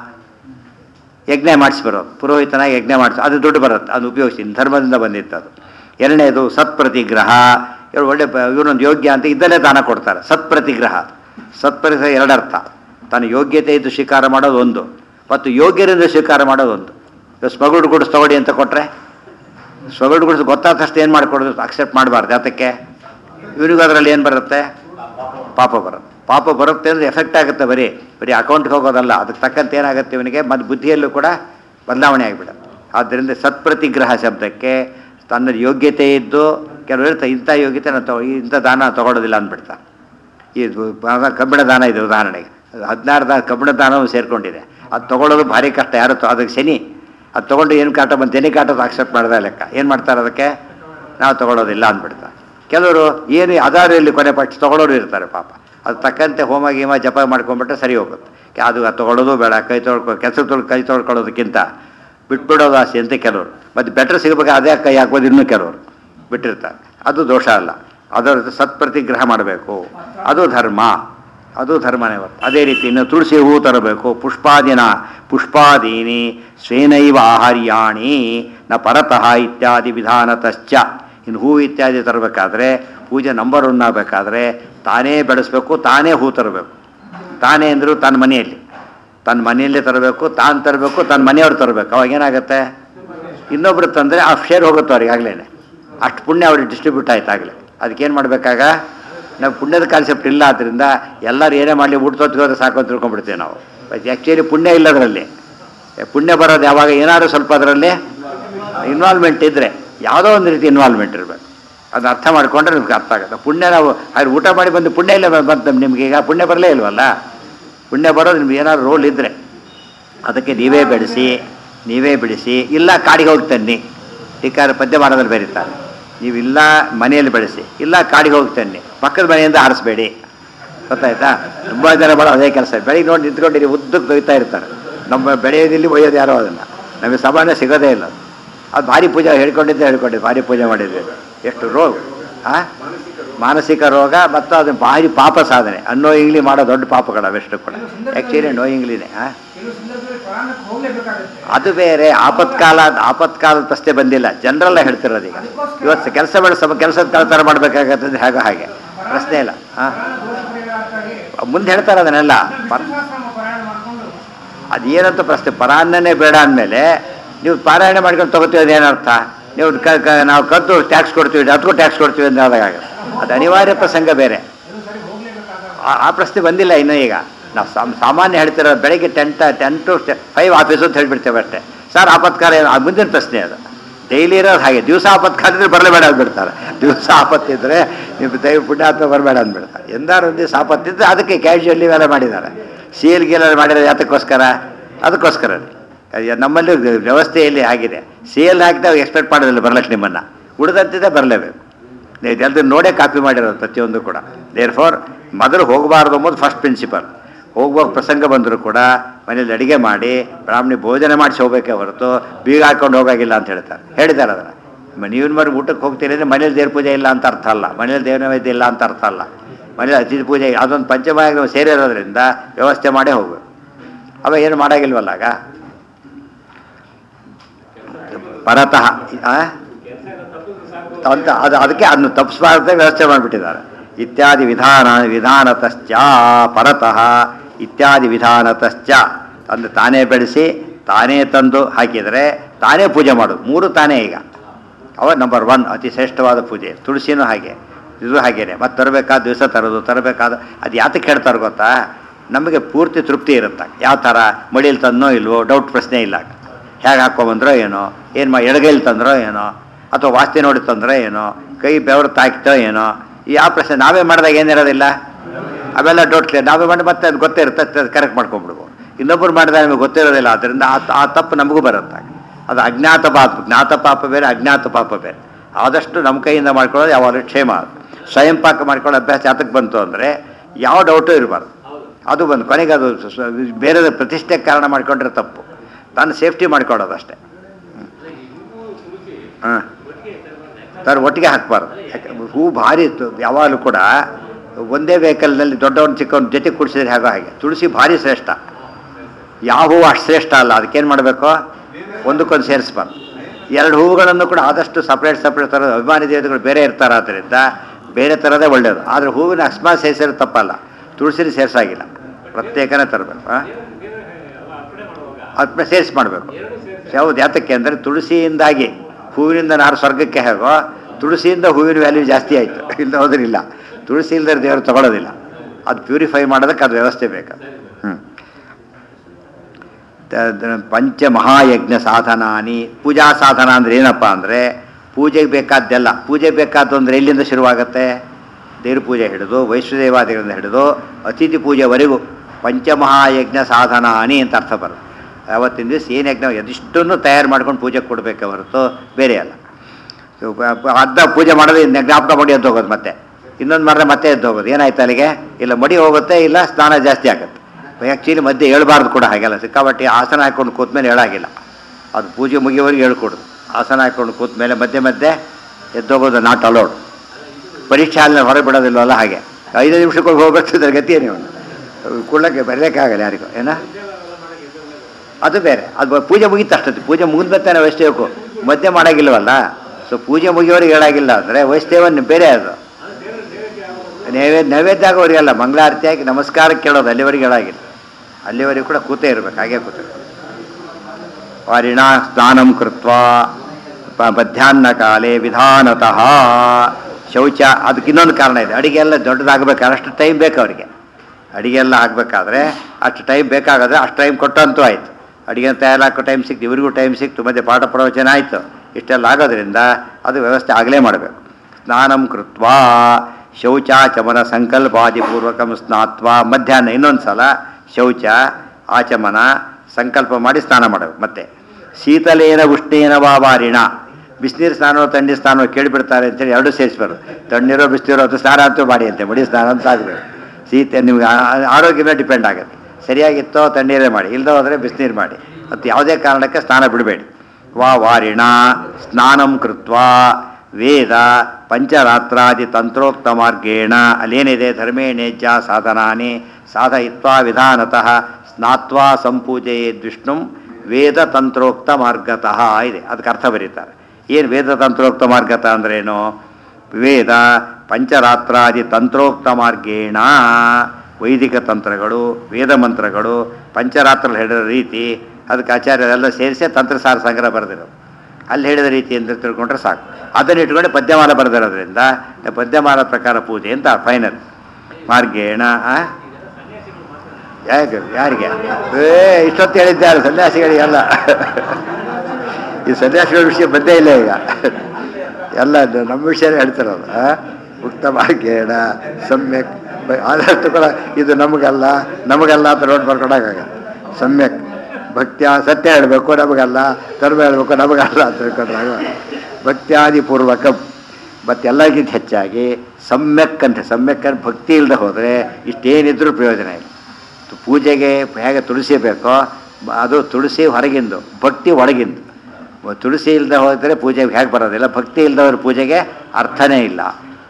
ಯಜ್ಞ ಮಾಡಿಸಿ ಬರೋದು ಪುರೋಹಿತನಾಗಿ ಯಜ್ಞ ಮಾಡಿಸಿ ಅದು ದುಡ್ಡು ಬರುತ್ತೆ ಅದು ಉಪಯೋಗಿಸಿ ಧರ್ಮದಿಂದ ಬಂದಿತ್ತು ಅದು ಎರಡನೇದು ಸತ್ಪ್ರತಿಗ್ರಹ ಇವ್ರು ಒಳ್ಳೆ ಪ- ಇವನೊಂದು ಯೋಗ್ಯ ಅಂತ ಇದ್ದಲ್ಲೇ ದಾನ ಕೊಡ್ತಾರೆ ಸತ್ಪ್ರತಿಗ್ರಹ ಸತ್ಪ್ರತಿಗ್ರಹ ಎರಡರ್ಥ ತನ್ನ ಯೋಗ್ಯತೆ ಇದ್ದು ಸ್ವೀಕಾರ ಮಾಡೋದು ಒಂದು ಮತ್ತು ಯೋಗ್ಯರಿಂದ ಸ್ವೀಕಾರ ಮಾಡೋದು ಒಂದು ಇವಾಗ ಸ್ಮಗುಡು ಗುಡಿಸ್ ತಗೊಳ್ಳಿ ಅಂತ ಕೊಟ್ಟರೆ ಸ್ಮಗುಡು ಗುಡಿಸ್ ಗೊತ್ತಾದ ತಕ್ಷಣ ಏನು ಮಾಡಿಕೊಡೋದು ಅಕ್ಸೆಪ್ಟ್ ಮಾಡಬಾರ್ದು ಅದಕ್ಕೆ ಇವನಿಗೂ ಅದರಲ್ಲಿ ಏನು ಬರುತ್ತೆ ಪಾಪ ಬರುತ್ತೆ ಪಾಪ ಬರುತ್ತೆ ಅಂದರೆ ಎಫೆಕ್ಟ್ ಆಗುತ್ತೆ ಬರೀ ಬರೀ ಅಕೌಂಟ್ಗೆ ಹೋಗೋದಲ್ಲ ಅದಕ್ಕೆ ತಕ್ಕಂತೆ ಏನಾಗುತ್ತೆ ಇವನಿಗೆ ಮತ್ತು ಬುದ್ಧಿಯಲ್ಲೂ ಕೂಡ ಬದಲಾವಣೆ ಆಗಿಬಿಡುತ್ತೆ ಆದ್ದರಿಂದ ಸತ್ಪ್ರತಿಗ್ರಹ ಶಬ್ದಕ್ಕೆ ತನ್ನ ಯೋಗ್ಯತೆ ಇದ್ದು ಕೆಲವರು ಹೇಳ್ತಾರೆ ಇಂಥ ಯೋಗ್ಯತೆ ನಾನು ತಗೊ ಇಂಥ ದಾನ ತಗೊಳ್ಳೋದಿಲ್ಲ ಅಂದ್ಬಿಡ್ತಾರೆ ಈ ದು- ಕಬ್ಬಿಣ ದಾನ ಇದೆ ಉದಾಹರಣೆಗೆ ಹದಿನಾರು ದಾನ ಕಬ್ಬಿಣ ದಾನವು ಸೇರಿಕೊಂಡಿದೆ ಅದು ತೊಗೊಳ್ಳೋದು ಭಾರಿ ಕಷ್ಟ ಯಾರು ತೊ- ಅದಕ್ಕೆ ಶನಿ ಅದು ತೊಗೊಂಡು ಏನು ಕಾಟ ಬಂದು ತೆನಿ ಕಾಟದ ಅಕ್ಸೆಪ್ಟ್ ಮಾಡಿದ ಲೆಕ್ಕ ಏನು ಮಾಡ್ತಾರೆ ಅದಕ್ಕೆ ನಾವು ತೊಗೊಳ್ಳೋದಿಲ್ಲ ಅಂದ್ಬಿಡ್ತಾರೆ ಕೆಲವರು ಏನು ಅದಾರಲ್ಲಿ ಕೊನೆ ಪಟ್ಟು ತೊಗೊಳ್ಳೋರು ಇರ್ತಾರೆ ಪಾಪ ಅದು ತಕ್ಕಂತೆ ಹೋಮ ಗೀಮ ಜಪ ಮಾಡ್ಕೊಂಡ್ಬಿಟ್ರೆ ಸರಿ ಹೋಗುತ್ತೆ ಅದು ಅದು ತೊಗೊಳ್ಳೋದು ಬೇಡ ಕೈ ತೊಳ್ಕೊ ಕೆಲಸ ತೊಳ್ ಕೈ ತೊಳ್ಕೊಳ್ಳೋದಕ್ಕಿಂತ ಬಿಟ್ಬಿಡೋದು ಆಸೆ ಅಂತ ಕೆಲವರು ಮತ್ತು ಬೆಟ್ರ್ ಸಿಗಬೇಕು ಅದೇ ಕೈ ಹಾಕೋದು ಇನ್ನೂ ಕೆಲವರು ಬಿಟ್ಟಿರ್ತಾರೆ ಅದು ದೋಷ ಅಲ್ಲ ಅದರ ಸತ್ಪ್ರತಿಗ್ರಹ ಮಾಡಬೇಕು ಅದು ಧರ್ಮ ಅದು ಧರ್ಮನೇ ಹೊರ್ತು. ಅದೇ ರೀತಿ ಇನ್ನು ತುಳಸಿ ಹೂ ತರಬೇಕು ಪುಷ್ಪಾದಿನ ಪುಷ್ಪಾದೀನಿ ಸ್ವೇನೈವ ಆಹಾರ್ಯಾಣಿ ನ ಪರತಃ ಇತ್ಯಾದಿ ವಿಧಾನತಶ್ಚ ಇನ್ನು ಹೂ ಇತ್ಯಾದಿ ತರಬೇಕಾದ್ರೆ ಪೂಜೆ ನಂಬರ್ ಒನ್ ಆಗಬೇಕಾದ್ರೆ ತಾನೇ ಬೆಳೆಸ್ಬೇಕು ತಾನೇ ಹೂ ತರಬೇಕು ತಾನೇ ಅಂದರು ತನ್ನ ಮನೆಯಲ್ಲಿ ತನ್ನ ಮನೆಯಲ್ಲೇ ತರಬೇಕು ತಾನು ತರಬೇಕು ತನ್ನ ಮನೆಯವ್ರು ತರಬೇಕು ಅವಾಗ ಏನಾಗುತ್ತೆ ಇನ್ನೊಬ್ರು ತಂದರೆ ಆ ಶೇರ್ ಹೋಗುತ್ತೆ ಅವ್ರಿಗೆ ಆಗ್ಲೇ ಅಷ್ಟು ಪುಣ್ಯ ಅವ್ರಿಗೆ ಡಿಸ್ಟ್ರಿಬ್ಯೂಟ್ ಆಯ್ತು ಆಗಲೇ ಅದಕ್ಕೇನು ಮಾಡಬೇಕಾಗ ನಾವು ಪುಣ್ಯದ ಕಾನ್ಸೆಪ್ಟ್ ಇಲ್ಲ ಆದ್ದರಿಂದ ಎಲ್ಲರೂ ಏನೇ ಮಾಡಲಿ ಊಟ ತೊತ್ಕೋದ್ರೆ ಸಾಕು ಅಂತ ತಿಳ್ಕೊಂಡ್ಬಿಡ್ತೀವಿ ನಾವು ಆ್ಯಕ್ಚುಲಿ ಪುಣ್ಯ ಇಲ್ಲ ಅದರಲ್ಲಿ ಪುಣ್ಯ ಬರೋದು ಯಾವಾಗ ಏನಾದರೂ ಸ್ವಲ್ಪ ಅದರಲ್ಲಿ ಇನ್ವಾಲ್ವ್ಮೆಂಟ್ ಇದ್ದರೆ ಯಾವುದೋ ಒಂದು ರೀತಿ ಇನ್ವಾಲ್ವ್ಮೆಂಟ್ ಇರಬೇಕು ಅದನ್ನ ಅರ್ಥ ಮಾಡಿಕೊಂಡ್ರೆ ನಿಮ್ಗೆ ಅರ್ಥ ಆಗುತ್ತೆ ಪುಣ್ಯ ನಾವು ಅಲ್ಲಿ ಊಟ ಮಾಡಿ ಬಂದು ಪುಣ್ಯ ಇಲ್ಲ ಬಂತು ನಿಮ್ಗೆ ಈಗ ಪುಣ್ಯ ಬರಲೇ ಇಲ್ವಲ್ಲ ಪುಣ್ಯ ಬರೋದು ನಿಮ್ಗೆ ಏನಾದ್ರು ರೋಲ್ ಇದ್ದರೆ ಅದಕ್ಕೆ ನೀವೇ ಬೆಳೆಸಿ ನೀವೇ ಬಿಡಿಸಿ ಇಲ್ಲ ಕಾಡಿಗೆ ಹೋಗಿ ತನ್ನಿ ಟೀಕಾರ ಪದ್ಯ ಮಾಡೋದ್ರಲ್ಲಿ ಬರೀತಾರೆ ನೀವು ಇಲ್ಲ ಮನೆಯಲ್ಲಿ ಬೆಳೆಸಿ ಇಲ್ಲ ಕಾಡಿಗೆ ಹೋಗಿ ತನ್ನಿ ಪಕ್ಕದ ಮನೆಯಿಂದ ಹಾರಿಸ್ಬೇಡಿ ಗೊತ್ತಾಯ್ತಾ ತುಂಬ ಜನ ಮಾಡೋ ಅದೇ ಕೆಲಸ ಬೆಳಿಗ್ಗೆ ನೋಡಿ ನಿಂತ್ಕೊಂಡಿರಿ ಉದ್ದಕ್ಕೆ ಬೈತಾ ಇರ್ತಾರೆ ನಮ್ಮ ಬೆಳೆಯೋದಿಲ್ಲಿ ಒಯ್ಯೋದು ಯಾರೋ ಅದನ್ನು ನಮಗೆ ಸಾಮಾನ್ಯ ಸಿಗೋದೇ ಇಲ್ಲ ಅದು. ಅದು ಭಾರಿ ಪೂಜೆ ಹೇಳ್ಕೊಂಡಿದ್ದೆ ಹೇಳ್ಕೊಂಡಿದ್ದೆ ಭಾರಿ ಪೂಜೆ ಮಾಡಿದ್ವಿ ಎಷ್ಟು ರೋಗ ಆ ಮಾನಸಿಕ ರೋಗ ಮತ್ತು ಅದು ಭಾರಿ ಪಾಪ ಸಾಧನೆ ಅನ್ನೋಯಿಂಗ್ಲಿ ಮಾಡೋ ದೊಡ್ಡ ಪಾಪಗಳು ಅವೆಷ್ಟು ಕೂಡ ಆ್ಯಕ್ಚುಲಿ ನೋಯಿಂಗ್ಲಿನೇ ಹಾಂ ಕೆಲವು ಸಂದರ್ಭದಲ್ಲಿ ಪ್ರಾಣಕ್ಕೆ ಹೋಗ್ಲೇಬೇಕಾಗುತ್ತೆ ಅದು ಬೇರೆ ಆಪತ್ಕಾಲ ಆಪತ್ಕಾಲದ ಪ್ರಶ್ನೆ ಬಂದಿಲ್ಲ ಜನರೆಲ್ಲ ಹೇಳ್ತಿರೋದು ಈಗ ಇವತ್ತು ಕೆಲಸ ಬೆಳೆಸ ಕೆಲಸದ ಕಾಲ ಥರ ಮಾಡಬೇಕಾಗತ್ತೆ ಹಾಗೆ ಹಾಗೆ ಪ್ರಶ್ನೆ ಇಲ್ಲ ಹಾಂ ಪ್ರಾಣ ದೋಷ ಪರಿಹಾರಕ್ಕಾಗಿ ಮುಂದೆ ಹೇಳ್ತಾರೆ ಅದನ್ನೆಲ್ಲ ಪರ್ ವಿಷ್ಣು ಸಹಸ್ರನಾಮ ಪಾರಾಯಣ ಮಾಡಿಕೊಂಡು ಅದೇನಂತ ಪ್ರಶ್ನೆ ಪರಾನ್ನನೇ ಬೇಡ ಅಂದಮೇಲೆ ನೀವು ಪಾರಾಯಣ ಮಾಡ್ಕೊಂಡು ತಗೋತೀವಿ ಅದೇನರ್ಥ ನೀವು ಕ ಕ- ನಾವು ಕದ್ದು ಟ್ಯಾಕ್ಸ್ ಕೊಡ್ತೀವಿ ಅದಕ್ಕೂ ಟ್ಯಾಕ್ಸ್ ಕೊಡ್ತೀವಿ ಅಂತ ಆದಾಗ ಅದು ಅನಿವಾರ್ಯ ಪ್ರಸಂಗ ಬೇರೆ ಕೆಲವು ಸರಿ ಹೋಗ್ಲೇಬೇಕಾದ ಆ- ಆ ಪ್ರಶ್ನೆ ಬಂದಿಲ್ಲ ಇನ್ನೂ ಈಗ ನಾವು ಸಾಮ್- ಸಾಮಾನ್ಯ ಹೇಳ್ತಿರೋ ಬೆಳಗ್ಗೆ ಟೆನ್ ಟ ಟೆನ್ ಟು ಫೈವ್ ಆಫೀಸು ಅಂತ ಹೇಳ್ಬಿಡ್ತೇವೆ ಅಷ್ಟೇ ಸರ್ ಆಪತ್ಕಾಲ ಏನು? ಅದು ಮುಂದಿನ ಪ್ರಶ್ನೆ ಅದು ಡೈಲಿ ಇರೋದು ಹಾಗೆ ದಿವಸ ಆಪತ್ಕಾಲ ಇದ್ರೆ ಬರಲೇಬೇಡ ಅಂದ್ಬಿಡ್ತಾರೆ ದಿವಸ ಆಪತ್ತಿದ್ರೆ ನೀವು ದಯ ಪುಣ್ಯಾತ್ಮ ಬರಬೇಡ ಅಂದ್ಬಿಡ್ತಾರೆ ಎಂದಾರು ಒಂದು ದಿವಸ ಆಪತ್ತಿದ್ರೆ ಅದಕ್ಕೆ ಕ್ಯಾಶುವಲಿ ಇವೆಲ್ಲ ಮಾಡಿದ್ದಾರೆ ಸೀಲ್ ಗೀಲ್ ಮಾಡಿರೋದು ಯಾತಕ್ಕೋಸ್ಕರ ಅದಕ್ಕೋಸ್ಕರ ಅಯ್ಯ, ನಮ್ಮಲ್ಲಿ ವ್ಯವಸ್ಥೆಯಲ್ಲಿ ಆಗಿದೆ ಸೇಲ್ ಹಾಕಿದಾಗ ಎಕ್ಸ್ಪೆಕ್ಟ್ ಮಾಡೋದಿಲ್ಲ ಬರಲಕ್ಕೆ ನಿಮ್ಮನ್ನು ಉಳಿದಂತಿದೆ ಬರಲೇಬೇಕು ನೀವು ಎಲ್ಲರೂ ನೋಡೇ ಕಾಪಿ ಮಾಡಿರೋದು ಪ್ರತಿಯೊಂದು ಕೂಡ ದೇರ್ ಫಾರ್ ಮೊದಲು ಹೋಗಬಾರ್ದು ಅಂಬೋದು ಫಸ್ಟ್ ಪ್ರಿನ್ಸಿಪಲ್ ಹೋಗುವಾಗ ಪ್ರಸಂಗ ಬಂದರೂ ಕೂಡ ಮನೇಲಿ ಅಡಿಗೆ ಮಾಡಿ ಬ್ರಾಹ್ಮಣಿ ಭೋಜನ ಮಾಡಿಸಿ ಹೋಗಬೇಕೇ ಹೊರತು ಬೀಗ ಹಾಕೊಂಡು ಹೋಗಾಗಿಲ್ಲ ಅಂತ ಹೇಳ್ತಾರೆ ಹೇಳಿದ್ದಾರೆ ಅದನ್ನು ನೀವಿನ ಮರು ಊಟಕ್ಕೆ ಹೋಗ್ತೀರಿ ಅಂದರೆ ಮನೇಲಿ ದೇವ್ರ ಪೂಜೆ ಇಲ್ಲ ಅಂತ ಅರ್ಥ ಅಲ್ಲ ಮನೇಲಿ ದೇವ್ರ ನೈವೇದ್ಯ ಇಲ್ಲ ಅಂತ ಅರ್ಥ ಅಲ್ಲ ಮನೇಲಿ ಅತಿಥಿ ಪೂಜೆ ಅದೊಂದು ಪಂಚಮಾಯ ಸೇರಿರೋದ್ರಿಂದ ವ್ಯವಸ್ಥೆ ಮಾಡೇ ಹೋಗ್ಬೇಕು ಅವ ಏನು ಮಾಡಾಗಿಲ್ವಲ್ಲ ಆಗ ಪರತಃ ಆ? ಅಂತ ಅದು ಅದಕ್ಕೆ ಅದನ್ನು ತಪ್ಪಿಸಬಾರ್ದೇ ವ್ಯವಸ್ಥೆ ಮಾಡಿಬಿಟ್ಟಿದ್ದಾರೆ ಇತ್ಯಾದಿ ವಿಧಾನ ವಿಧಾನತಶ್ಚ ಪರತಃ ಇತ್ಯಾದಿ ವಿಧಾನತಶ್ಚ ತಂದು ತಾನೇ ಬೆಳೆಸಿ ತಾನೇ ತಂದು ಹಾಕಿದರೆ ತಾನೇ ಪೂಜೆ ಮಾಡೋದು ಮೂರು ತಾನೇ ಈಗ ಅವ ನಂಬರ್ ಒನ್ ಅತಿ ಶ್ರೇಷ್ಠವಾದ ಪೂಜೆ ತುಳಸಿನೂ ಹಾಗೆ ಇದು ಹಾಗೇನೆ ಮತ್ತು ತರಬೇಕಾದ ದಿವಸ ತರೋದು ತರಬೇಕಾದ ಅದು ಯಾತಕ್ಕೆ ಹೇಳ್ತಾರೆ ಗೊತ್ತಾ ನಮಗೆ ಪೂರ್ತಿ ತೃಪ್ತಿ ಇರುತ್ತೆ ಯಾವ ಥರ ಮಡಿಯಲ್ಲಿ ತಂದನೋ ಇಲ್ವೋ ಡೌಟ್ ಪ್ರಶ್ನೆ ಇಲ್ಲ ಹೇಗೆ ಹಾಕ್ಕೊಂಬಂದ್ರೋ ಏನೋ ಏನು ಮಾ ಎಡಗೈಲಿ ತಂದ್ರೋ ಏನೋ ಅಥವಾ ವಾಸ್ತಿ ನೋಡಿ ತಂದ್ರೋ ಏನೋ ಕೈ ಬೆವರು ತಾಕ್ತೋ ಏನೋ ಈ ಆ ಪ್ರಶ್ನೆ ನಾವೇ ಮಾಡಿದಾಗ ಏನಿರೋದಿಲ್ಲ ಅವೆಲ್ಲ ಡೌಟ್ ಕ್ಲಿಯರ್ ನಾವೇ ಮಾಡಿ ಮತ್ತೆ ಅದು ಗೊತ್ತೇ ಇರುತ್ತೆ ಕರೆಕ್ಟ್ ಮಾಡ್ಕೊಂಡ್ಬಿಡ್ಬೋದು ಇನ್ನೊಬ್ಬರು ಮಾಡಿದಾಗ ನಮಗೆ ಗೊತ್ತಿರೋದಿಲ್ಲ ಆದ್ದರಿಂದ ಆ ಆ ತಪ್ಪು ನಮಗೂ ಬರುತ್ತೆ ಅದು ಅಜ್ಞಾತ ಪಾಪ ಜ್ಞಾತ ಪಾಪ ಬೇರೆ ಅಜ್ಞಾತ ಪಾಪ ಬೇರೆ ಆದಷ್ಟು ನಮ್ಮ ಕೈಯಿಂದ ಮಾಡ್ಕೊಳ್ಳೋದು ಯಾವಾಗಲೂ ಕ್ಷೇಮ ಅದು ಸ್ವಯಂ ಪಾಕ ಮಾಡ್ಕೊಳ್ಳೋ ಅಭ್ಯಾಸ ಯಾತಕ್ಕೆ ಬಂತು ಅಂದರೆ ಯಾವ ಡೌಟು ಇರಬಾರ್ದು ಅದು ಬಂದು ಕೊನೆಗೆ ಅದು ಸ- ಸ- ಬೇರೆ ಪ್ರತಿಷ್ಠೆಗೆ ಕಾರಣ ಮಾಡ್ಕೊಂಡ್ರೆ ತಪ್ಪು ತಾನು ಸೇಫ್ಟಿ ಮಾಡ್ಕೊಳ್ಳೋದು ಅಷ್ಟೇ ಹಾಂ ಸರ್ ಒಟ್ಟಿಗೆ ಹಾಕ್ಬಾರ್ದು ಯಾಕೆ ಹೂ ಭಾರಿ ಇತ್ತು ಯಾವಾಗಲೂ ಕೂಡ ಒಂದೇ ವೆಹಿಕಲ್ನಲ್ಲಿ ದೊಡ್ಡವನು ಚಿಕ್ಕವನು ಜೊತೆ ಕುಡಿಸಿದ್ರೆ ಹೇಗೋ ಹಾಗೆ ತುಳಸಿ ಭಾರಿ ಶ್ರೇಷ್ಠ ಯಾವ ಹೂವು ಅಷ್ಟು ಶ್ರೇಷ್ಠ ಅಲ್ಲ ಅದಕ್ಕೇನು ಮಾಡಬೇಕು ಒಂದಕ್ಕೊಂದು ಸೇರಿಸ್ಬಾರ್ದು ಎರಡು ಹೂವುಗಳನ್ನು ಕೂಡ ಆದಷ್ಟು ಸಪ್ರೇಟ್ ಸಪ್ರೇಟ್ ಥರದ ಅಭಿಮಾನಿ ದೇವತೆಗಳು ಬೇರೆ ಇರ್ತಾರೆ ಆದ್ದರಿಂದ ಬೇರೆ ಥರದೇ ಒಳ್ಳೆಯದು ಆದರೆ ಹೂವಿನ ಅಕಸ್ಮಾತ್ ಸೇರಿಸಿರೋದು ತಪ್ಪಲ್ಲ ತುಳಸಿನ ಸೇರಿಸಾಗಿಲ್ಲ ಪ್ರತ್ಯೇಕನೇ ತರಬೇಕು ಹಾಂ ಅದನ್ನ ಸೇರಿಸಿ ಮಾಡಬೇಕು ಯಾವುದು ಯಾತಕ್ಕೆ ಅಂದರೆ ತುಳಸಿಯಿಂದಾಗಿ ಹೂವಿನಿಂದ ನಾರು ಸ್ವರ್ಗಕ್ಕೆ ಹೇಗೋ ತುಳಸಿಯಿಂದ ಹೂವಿನ ವ್ಯಾಲ್ಯೂ ಜಾಸ್ತಿ ಆಯಿತು ಇಲ್ಲ ಹೋದ್ರಿಲ್ಲ ತುಳಸಿ ಇಲ್ಲದೆ ದೇವರು ತಗೊಳ್ಳೋದಿಲ್ಲ ಅದು ಪ್ಯೂರಿಫೈ ಮಾಡೋದಕ್ಕೆ ಅದು ವ್ಯವಸ್ಥೆ ಬೇಕು ಹ್ಞೂ ಪಂಚ ಮಹಾಯಜ್ಞ ಸಾಧನಾನಿ ಪೂಜಾ ಸಾಧನ ಅಂದರೆ ಏನಪ್ಪ ಅಂದರೆ ಪೂಜೆಗೆ ಬೇಕಾದ್ದೆಲ್ಲ ಪೂಜೆ ಬೇಕಾದ್ದು ಅಂದರೆ ಎಲ್ಲಿಂದ ಶುರುವಾಗುತ್ತೆ ದೇವ್ರ ಪೂಜೆ ಹಿಡಿದು ವೈಶ್ವದೇವಾದಿಗಳಿಂದ ಹಿಡಿದು ಅತಿಥಿ ಪೂಜೆವರೆಗೂ ಪಂಚಮಹಾಯಜ್ಞ ಸಾಧನಾನಿ ಅಂತ ಅರ್ಥ ಬರುತ್ತೆ ಅವತ್ತಿನ ದಿವಸ ಏನು ಯಜ್ಞ ಎದಿಷ್ಟನ್ನು ತಯಾರು ಮಾಡ್ಕೊಂಡು ಪೂಜೆ ಕೊಡಬೇಕೆ ಹೊರತು ಬೇರೆ ಅಲ್ಲ ಅರ್ಧ ಪೂಜೆ ಮಾಡೋದು ಇನ್ನು ಜ್ಞಾಪಕ ಮಡಿ ಎದ್ದು ಹೋಗೋದು ಮತ್ತೆ ಇನ್ನೊಂದು ಮಾಡಿದ್ರೆ ಮತ್ತೆ ಎದ್ದು ಹೋಗೋದು ಏನಾಯ್ತು ಅಲ್ಲಿಗೆ ಇಲ್ಲ ಮಡಿ ಹೋಗುತ್ತೆ ಇಲ್ಲ ಸ್ನಾನ ಜಾಸ್ತಿ ಆಗುತ್ತೆ ಆ್ಯಕ್ಚುಲಿ ಮಧ್ಯೆ ಹೇಳ್ಬಾರ್ದು ಕೂಡ ಹಾಗೆಲ್ಲ ಸಿಕ್ಕಾಪಟ್ಟೆ ಆಸನ ಹಾಕ್ಕೊಂಡು ಕೂತ್ಮೇಲೆ ಹೇಳಾಗಿಲ್ಲ ಅದು ಪೂಜೆ ಮುಗಿಯೋವರೆಗೆ ಹೇಳ್ಕೊಡೋದು ಆಸನ ಹಾಕ್ಕೊಂಡು ಕೂತ್ಮೇಲೆ ಮಧ್ಯೆ ಮಧ್ಯೆ ಎದ್ದೋಗೋದು ನಾಟ್ ಅಲೋಡ್ ಪರೀಕ್ಷೆ ಅಲ್ಲಿ ಹೊರಗೆ ಬಿಡೋದಿಲ್ವಲ್ಲ ಹಾಗೆ ಐದು ನಿಮಿಷಕ್ಕೆ ಹೋಗ್ಬೇಕು ಗತಿ ನೀವು ಕುಳ್ಳಕ್ಕೆ ಬರಲಿಕ್ಕಾಗಲ್ಲ ಯಾರಿಗೂ ಏನ ಅದು ಬೇರೆ ಅದು ಪೂಜೆ ಮುಗೀತು ಅಷ್ಟೊತ್ತು ಪೂಜೆ ಮುಗಿದ್ಮೇಲೆ ತಾನೆ ವೈಷ್ಣವಕ್ಕೂ ಮಧ್ಯೆ ಮಾಡೋಂಗಿಲ್ವಲ್ಲ ಸೊ ಪೂಜೆ ಮುಗಿಯೋರಿಗೆ ಹೇಳಾಗಿಲ್ಲ ಅಂದರೆ ವೈಷ್ಣವನ್ ಬೇರೆ ಅದು ನೈವೇದ್ಯ ನೈವೇದ್ಯ ಆಗೋರಿಗೆಲ್ಲ ಮಂಗಳಾರತಿ ಹಾಕಿ ನಮಸ್ಕಾರ ಕೇಳೋದು ಅಲ್ಲಿವರೆಗೆ ಹೇಳಾಗಿಲ್ಲ ಅಲ್ಲಿವರೆಗೂ ಕೂಡ ಕೂತೇ ಇರ್ಬೇಕು ಹಾಗೆ ಕೂತಿರ್ಬೇಕು ವಾರಿಣ ಸ್ನಾನಂ ಕೃತ್ವ ಪ- ಮಧ್ಯಾಹ್ನ ಕಾಲೇ ವಿಧಾನತಃ ಶೌಚ ಅದಕ್ಕೆ ಇನ್ನೊಂದು ಕಾರಣ ಇದೆ ಅಡಿಗೆ ಎಲ್ಲ ದೊಡ್ಡದಾಗಬೇಕಾದ್ರೆ ಅಷ್ಟು ಟೈಮ್ ಬೇಕು ಅವರಿಗೆ ಅಡಿಗೆ ಎಲ್ಲ ಆಗಬೇಕಾದ್ರೆ ಅಷ್ಟು ಟೈಮ್ ಬೇಕಾಗಾದ್ರೆ ಅಷ್ಟು ಟೈಮ್ ಕೊಟ್ಟಂತೂ ಆಯಿತು ಅಡಿಗೆ ತಯಾರಾಕೋ ಟೈಮ್ ಸಿಕ್ತು ಇವರಿಗೂ ಟೈಮ್ ಸಿಕ್ತು ಮತ್ತು ಪಾಠ ಪ್ರವಚನ ಆಯಿತು ಇಷ್ಟೆಲ್ಲ ಆಗೋದ್ರಿಂದ ಅದು ವ್ಯವಸ್ಥೆ ಆಗಲೇ ಮಾಡಬೇಕು ಸ್ನಾನಂ ಕೃತ್ವ ಶೌಚಾಚಮನ ಸಂಕಲ್ಪಾದಿಪೂರ್ವಕಂ ಸ್ನಾತ್ವ ಮಧ್ಯಾಹ್ನ ಇನ್ನೊಂದು ಸಲ ಶೌಚ ಆಚಮನ ಸಂಕಲ್ಪ ಮಾಡಿ ಸ್ನಾನ ಮಾಡಬೇಕು ಮತ್ತೆ ಶೀತಲೇನ ಉಷ್ಣೇನ ವಾವಾರಿಣ ಬಿಸಿನೀರು ಸ್ನಾನ ತಣ್ಣೀರು ಸ್ನಾನ ಕೇಳಿಬಿಡ್ತಾರೆ ಅಂತೇಳಿ ಎರಡು ಸೇರಿಸ್ಬಾರ್ದು ತಣ್ಣೀರೋ ಬಿಸಿನೀರೋ ಅದು ಸ್ನಾನ ಅಂತೂ ಮಾಡಿ ಅಂತೆ ಮಡಿ ಸ್ನಾನ ಅಂತ ಆಗಬೇಕು ಶೀತ ನಿಮ್ಗೆ ಆ- ಆರೋಗ್ಯ ಮೇಲೆ ಡಿಪೆಂಡ್ ಆಗುತ್ತೆ ಸರಿಯಾಗಿತ್ತೋ ತಣ್ಣೀರೇ ಮಾಡಿ ಇಲ್ಲದ ಹೋದರೆ ಬಿಸಿನೀರು ಮಾಡಿ ಮತ್ತು ಯಾವುದೇ ಕಾರಣಕ್ಕೆ ಸ್ನಾನ ಬಿಡಬೇಡಿ ವಾ ವಾರಿಣ ಸ್ನಾನಂ ಕೃತ್ವ ವೇದ ಪಂಚರಾತ್ರಾದಿ ತಂತ್ರೋಕ್ತ ಮಾರ್ಗೇಣ ಅಲ್ಲೇನಿದೆ ಧರ್ಮೇಣೇಜ್ಯ ಸಾಧನಾನಿ ಸಾಧಯಿತ್ವಾ ವಿಧಾನತಃ ಸ್ನಾತ್ವಾ ಸಂಪೂಜೆಯೇದ್ ವಿಷ್ಣು ವೇದ ತಂತ್ರೋಕ್ತ ಮಾರ್ಗತಃ ಇದೆ ಅದಕ್ಕೆ ಅರ್ಥ ಬರೀತಾರೆ ಏನು ವೇದ ತಂತ್ರೋಕ್ತ ಮಾರ್ಗತ ಅಂದ್ರೇನು ವೇದ ಪಂಚರಾತ್ರಾದಿ ತಂತ್ರೋಕ್ತ ಮಾರ್ಗೇಣ ವೈದಿಕ ತಂತ್ರಗಳು ವೇದ ಮಂತ್ರಗಳು ಪಂಚರಾತ್ರ ಹೇಳಿರೋ ರೀತಿ ಅದಕ್ಕೆ ಆಚಾರ್ಯರೆಲ್ಲ ಸೇರಿಸಿ ತಂತ್ರಸಾರ ಸಂಗ್ರಹ ಬರೆದಿರೋದು ಅಲ್ಲಿ ಹೇಳಿದ ರೀತಿ ಅಂತ ತಿಳ್ಕೊಂಡ್ರೆ ಸಾಕು ಅದನ್ನು ಇಟ್ಕೊಂಡು ಪದ್ಯಮಾಲ ಬರೆದಿರೋದ್ರಿಂದ ಪದ್ಯಮಾಲ ಪ್ರಕಾರ ಪೂಜೆ ಅಂತ ಫೈನಲ್ ಮಾರ್ಗೇಣ ಆ? ಯಾಕೆ ಯಾರಿಗೆ ಏ ಇಷ್ಟೊತ್ತು ಹೇಳಿದ್ದಾರೆ ಸನ್ಯಾಸಿಗಳಿಗೆಲ್ಲ ಈ ಸನ್ಯಾಸಿಗಳ ವಿಷಯ ಬಂದೇ ಇಲ್ಲ ಈಗ ಎಲ್ಲ ನ- ನಮ್ಮ ವಿಷಯನೇ ಹೇಳ್ತಿರೋದು ಆ? ಮುಕ್ತ ಮಾರ್ಗೇಣ ಸಮ್ಯಕ್ ಬ- ಆದಷ್ಟು ಕೂಡ ಇದು ನಮಗಲ್ಲ ನಮಗಲ್ಲ ಅಂತ ನೋಟ್ ಬರ್ಕೊಡೋಕ್ಕಾಗಲ್ಲ ಸಮ್ಯಕ್ ಭಕ್ತಿಯ ಸತ್ಯ ಹೇಳಬೇಕು ನಮಗಲ್ಲ ಧರ್ಮ ಹೇಳಬೇಕು ನಮಗಲ್ಲ ಅಂತ ತಿಳ್ಕೊಂಡ್ರಾಗ ಭಕ್ತ್ಯಾದಿ ಪೂರ್ವಕ ಮತ್ತು ಎಲ್ಲರಿಗಿಂತ ಹೆಚ್ಚಾಗಿ ಸಮ್ಯಕ್ ಅಂತ ಸಮ್ಯಕ್ ಅಂತ ಭಕ್ತಿ ಇಲ್ಲದೆ ಹೋದರೆ ಇಷ್ಟೇನಿದ್ರೂ ಪ್ರಯೋಜನ ಇಲ್ಲ ತು- ಪೂಜೆಗೆ ಹೇಗೆ ತುಳಸಿ ಬೇಕೋ ಬ- ಅದು ತುಳಸಿ ಹೊರಗಿಂದು ಭಕ್ತಿ ಒಳಗಿಂದು ವ- ತುಳಸಿ ಇಲ್ಲದೆ ಹೋದರೆ ಪೂಜೆಗೆ ಹೇಗೆ ಬರೋದಿಲ್ಲ ಭಕ್ತಿ ಇಲ್ಲದವ್ರ ಪೂಜೆಗೆ ಅರ್ಥನೇ ಇಲ್ಲ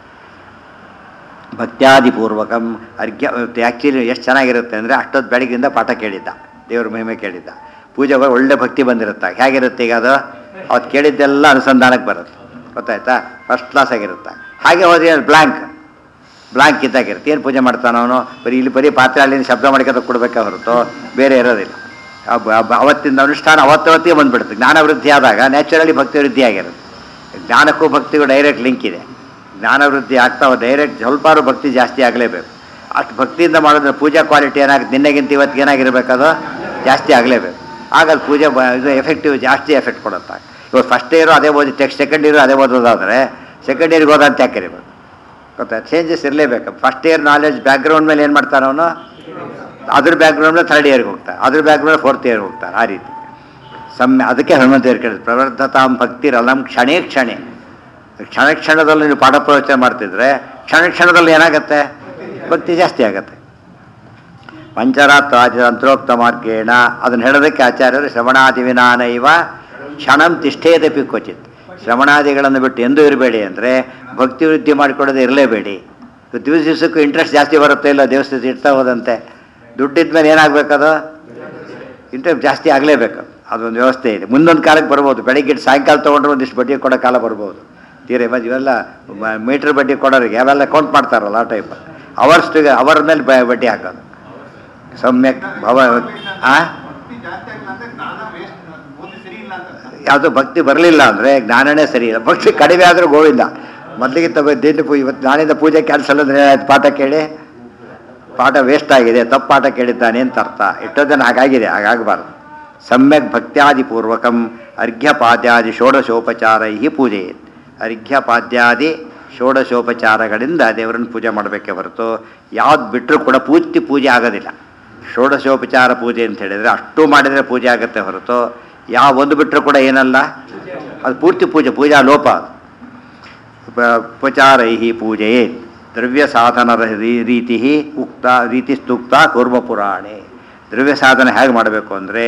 ಭಕ್ತ್ಯಾದಿಪೂರ್ವಕಂ ಅರ್ಘ್ಯ ಆ್ಯಕ್ಚುಲಿ ಎಷ್ಟು ಚೆನ್ನಾಗಿರುತ್ತೆ ಅಂದರೆ ಅಷ್ಟೊತ್ತು ಬೆಳಗ್ಗಿಂದ ಪಾಠ ಕೇಳಿದ್ದ ದೇವ್ರ ಮಹಿಮೆ ಕೇಳಿದ್ದ ಪೂಜೆ ಒಳಗೆ ಒಳ್ಳೆ ಭಕ್ತಿ ಬಂದಿರುತ್ತೆ ಹೇಗಿರುತ್ತೆ ಈಗ ಅದು ಅವತ್ತು ಕೇಳಿದ್ದೆಲ್ಲ ಅನುಸಂಧಾನಕ್ಕೆ ಬರುತ್ತೆ ಗೊತ್ತಾಯ್ತಾ ಫಸ್ಟ್ ಕ್ಲಾಸ್ ಆಗಿರುತ್ತೆ ಹಾಗೆ ಹೋದ್ರೆ ಬ್ಲ್ಯಾಂಕ್ ಬ್ಲಾಂಕ್ ಇದ್ದಾಗಿರುತ್ತೆ ಏನು ಪೂಜೆ ಮಾಡ್ತಾನೆ ಅವನು ಬರೀ ಇಲ್ಲಿ ಬರೀ ಪಾತ್ರೆ ಅಲ್ಲಿಂದ ಶಬ್ದ ಮಾಡ್ಕೊತ ಕೊಡಬೇಕೆ ಹೊರತು ಬೇರೆ ಇರೋದಿಲ್ಲ ಆ ಬ- ಬ- ಅವತ್ತಿಂದ ಅನುಷ್ಠಾನ ಅವತ್ತವತ್ತೇ ಬಂದ್ಬಿಡುತ್ತೆ ಜ್ಞಾನ ವೃದ್ಧಿ ಆದಾಗ ನ್ಯಾಚುರಲಿ ಭಕ್ತಿ ವೃದ್ಧಿ ಆಗಿರುತ್ತೆ ಜ್ಞಾನಕ್ಕೂ ಭಕ್ತಿಗೂ ಡೈರೆಕ್ಟ್ ಲಿಂಕ್ ಇದೆ ಜ್ಞಾನ ವೃದ್ಧಿ ಆಗ್ತಾವ ಡೈರೆಕ್ಟ್ ಸ್ವಲ್ಪಾರು ಭಕ್ತಿ ಜಾಸ್ತಿ ಆಗಲೇಬೇಕು ಅಷ್ಟು ಭಕ್ತಿಯಿಂದ ಮಾಡಿದ್ರೆ ಪೂಜಾ ಕ್ವಾಲಿಟಿ ಏನಾಗುತ್ತೆ ನಿನ್ನೆಗಿಂತ ಇವತ್ತಿಗೆ ಏನಾಗಿರ್ಬೇಕದು ಜಾಸ್ತಿ ಆಗಲೇಬೇಕು ಆಗ ಅದು ಪೂಜೆ ಬ ಇದು ಎಫೆಕ್ಟಿವ್ ಜಾಸ್ತಿ ಎಫೆಕ್ಟ್ ಕೊಡುತ್ತೆ ಇವಾಗ ಫಸ್ಟ್ ಇಯರು ಅದೇ ಓದಿ ಟೆಕ್ಸ್ಟ್ ಸೆಕೆಂಡ್ ಇಯರು ಅದೇ ಓದೋದಾದರೆ ಸೆಕೆಂಡ್ ಇಯರ್ಗೆ ಓದಂತ ಯಾಕೆ ಕರಿಬೇಕು ಗೊತ್ತಾ ಚೇಂಜಸ್ ಇರಲೇಬೇಕು ಫಸ್ಟ್ ಇಯರ್ ನಾಲೆಜ್ ಬ್ಯಾಕ್ಗ್ರೌಂಡ್ ಮೇಲೆ ಏನು ಮಾಡ್ತಾನೆ ಅವನು ಅದ್ರ ಬ್ಯಾಕ್ಗ್ರೌಂಡ್ ಮೇಲೆ ಥರ್ಡ್ ಇಯರ್ಗೆ ಹೋಗ್ತಾನೆ ಅದ್ರ ಬ್ಯಾಕ್ಗ್ರೌಂಡ್ ಫೋರ್ತ್ ಇಯರ್ಗೆ ಹೋಗ್ತಾನೆ ಆ ರೀತಿ ಸಮ್ಯ ಅದಕ್ಕೆ ಹನುಮಂತ ದೇವ್ರು ಕೇಳಿದ್ರು ಪ್ರವರ್ಧತಾಂ ಭಕ್ತಿರಲಂ ಕ್ಷಣೇ ಕ್ಷಣೆ ಕ್ಷಣ ಕ್ಷಣದಲ್ಲಿ ನೀವು ಪಾಠ ಪ್ರವಚನ ಮಾಡ್ತಿದ್ರೆ ಕ್ಷಣ ಕ್ಷಣದಲ್ಲಿ ಏನಾಗುತ್ತೆ ಭಕ್ತಿ ಜಾಸ್ತಿ ಆಗುತ್ತೆ ಪಂಚರಾತ್ರಾದಿ ತಂತ್ರೋಕ್ತ ಮಾರ್ಗೇಣ ಅದನ್ನು ಹೇಳೋದಕ್ಕೆ ಆಚಾರ್ಯರು ಶ್ರವಣಾದಿವಿನಾನ ಇವ ಕ್ಷಣಂ ತಿಷ್ಠೇದಪಿ ಕ್ವಚಿತ್ ಶ್ರವಣಾದಿಗಳನ್ನು ಬಿಟ್ಟು ಎಂದೂ ಇರಬೇಡಿ ಅಂದರೆ ಭಕ್ತಿ ವೃದ್ಧಿ ಮಾಡಿಕೊಡೋದು ಇರಲೇಬೇಡಿ ದಿವಸ ದಿವಸಕ್ಕೂ ಇಂಟ್ರೆಸ್ಟ್ ಜಾಸ್ತಿ ಬರುತ್ತೆ ಇಲ್ಲ ದೇವಸ್ಥಾನ ಇಡ್ತಾ ಹೋದಂತೆ ದುಡ್ಡಿದ ಮೇಲೆ ಏನಾಗಬೇಕದು ಇಂಟ್ರೆಸ್ಟ್ ಜಾಸ್ತಿ ಆಗಲೇಬೇಕು ಅದೊಂದು ವ್ಯವಸ್ಥೆ ಇದೆ ಮುಂದೊಂದು ಕಾಲಕ್ಕೆ ಬರ್ಬೋದು ಬೆಳಿಗ್ಗೆ ಇಟ್ಟು ಸಾಯಂಕಾಲ ತೊಗೊಂಡ್ರೆ ಒಂದಿಷ್ಟು ಬಡ್ಡಿ ಕೊಡೋ ಕಾಲ ಬರ್ಬೋದು ತೀರೆ ಮತ್ತೆ ಇವೆಲ್ಲ ಮೀಟ್ರ್ ಬಡ್ಡಿ ಕೊಡೋರಿಗೆ ಅವೆಲ್ಲ ಕೌಂಟ್ ಮಾಡ್ತಾರಲ್ಲ ಆ ಟೈಪ್ ಅವರ್ಸ್ಟಿಗೆ ಅವರ್ ಮೇಲೆ ಬ- ಬಡ್ಡಿ ಹಾಕೋದು ಸಮ್ಯಕ್ ಭವ ಆ ಭಕ್ತಿ ಜಾಸ್ತಿ ಆಗಿಲ್ಲ ಅಂದ್ರೆ ಜ್ಞಾನ ವೇಸ್ಟ್ ಓದಿ ಸರಿ ಇಲ್ಲ ಅಂತ ಯಾವುದು ಭಕ್ತಿ ಬರಲಿಲ್ಲ ಅಂದರೆ ಜ್ಞಾನನೇ ಸರಿ ಇಲ್ಲ ಭಕ್ತಿ ಕಡಿಮೆ ಆದರೂ ಗೋವಿಂದ ಮೊದಲಿಗಿಂತ ದಿನ ಪೂ ಇವತ್ತು ನಾಳಿಂದ ಪೂಜೆ ಕ್ಯಾನ್ಸಲ್ ಅಂದರೆ ಏನಾಯ್ತು ಪಾಠ ಕೇಳಿ ಪಾಠ ವೇಸ್ಟ್ ಆಗಿದೆ ತಪ್ಪು ಪಾಠ ಕೇಳಿದ್ದಾನೆ ಅಂತ ಅರ್ಥ ಎಷ್ಟೋ ಜನ ಹಾಗಾಗಿದೆ ಹಾಗಾಗಬಾರ್ದು ಸಮ್ಯಕ್ ಭಕ್ತ್ಯಾದಿಪೂರ್ವಕಂ ಅರ್ಘ್ಯಪಾದ್ಯಾದಿ ಷೋಡಶೋಪಚಾರೈ ಪೂಜೆ ಅರ್ಘ್ಯಪಾದ್ಯಾದಿ ಷೋಡಶೋಪಚಾರಗಳಿಂದ ದೇವರನ್ನು ಪೂಜೆ ಮಾಡಬೇಕೇ ಹೊರತು ಯಾವ್ದು ಬಿಟ್ಟರೂ ಕೂಡ ಪೂರ್ತಿ ಪೂಜೆ ಆಗೋದಿಲ್ಲ ಷೋಡಶೋಪಚಾರ ಪೂಜೆ ಅಂತ ಹೇಳಿದರೆ ಅಷ್ಟು ಮಾಡಿದರೆ ಪೂಜೆ ಆಗುತ್ತೆ ಹೊರತು ಯಾವ ಒಂದು ಬಿಟ್ಟರೂ ಕೂಡ ಏನಲ್ಲ ಅದು ಪೂರ್ತಿ ಪೂಜೆ ಪೂಜಾ ಲೋಪ ಅದು. ಉಪ- ಉಪಚಾರೈ ಪೂಜೆಯೇ ದ್ರವ್ಯ ಸಾಧನ ರೀತಿ ಉಕ್ತ ರೀತಿಸ್ತುಕ್ತ ಕೂರ್ಮ ಪುರಾಣೆ ದ್ರವ್ಯ ಸಾಧನ ಹೇಗೆ ಮಾಡಬೇಕು ಅಂದರೆ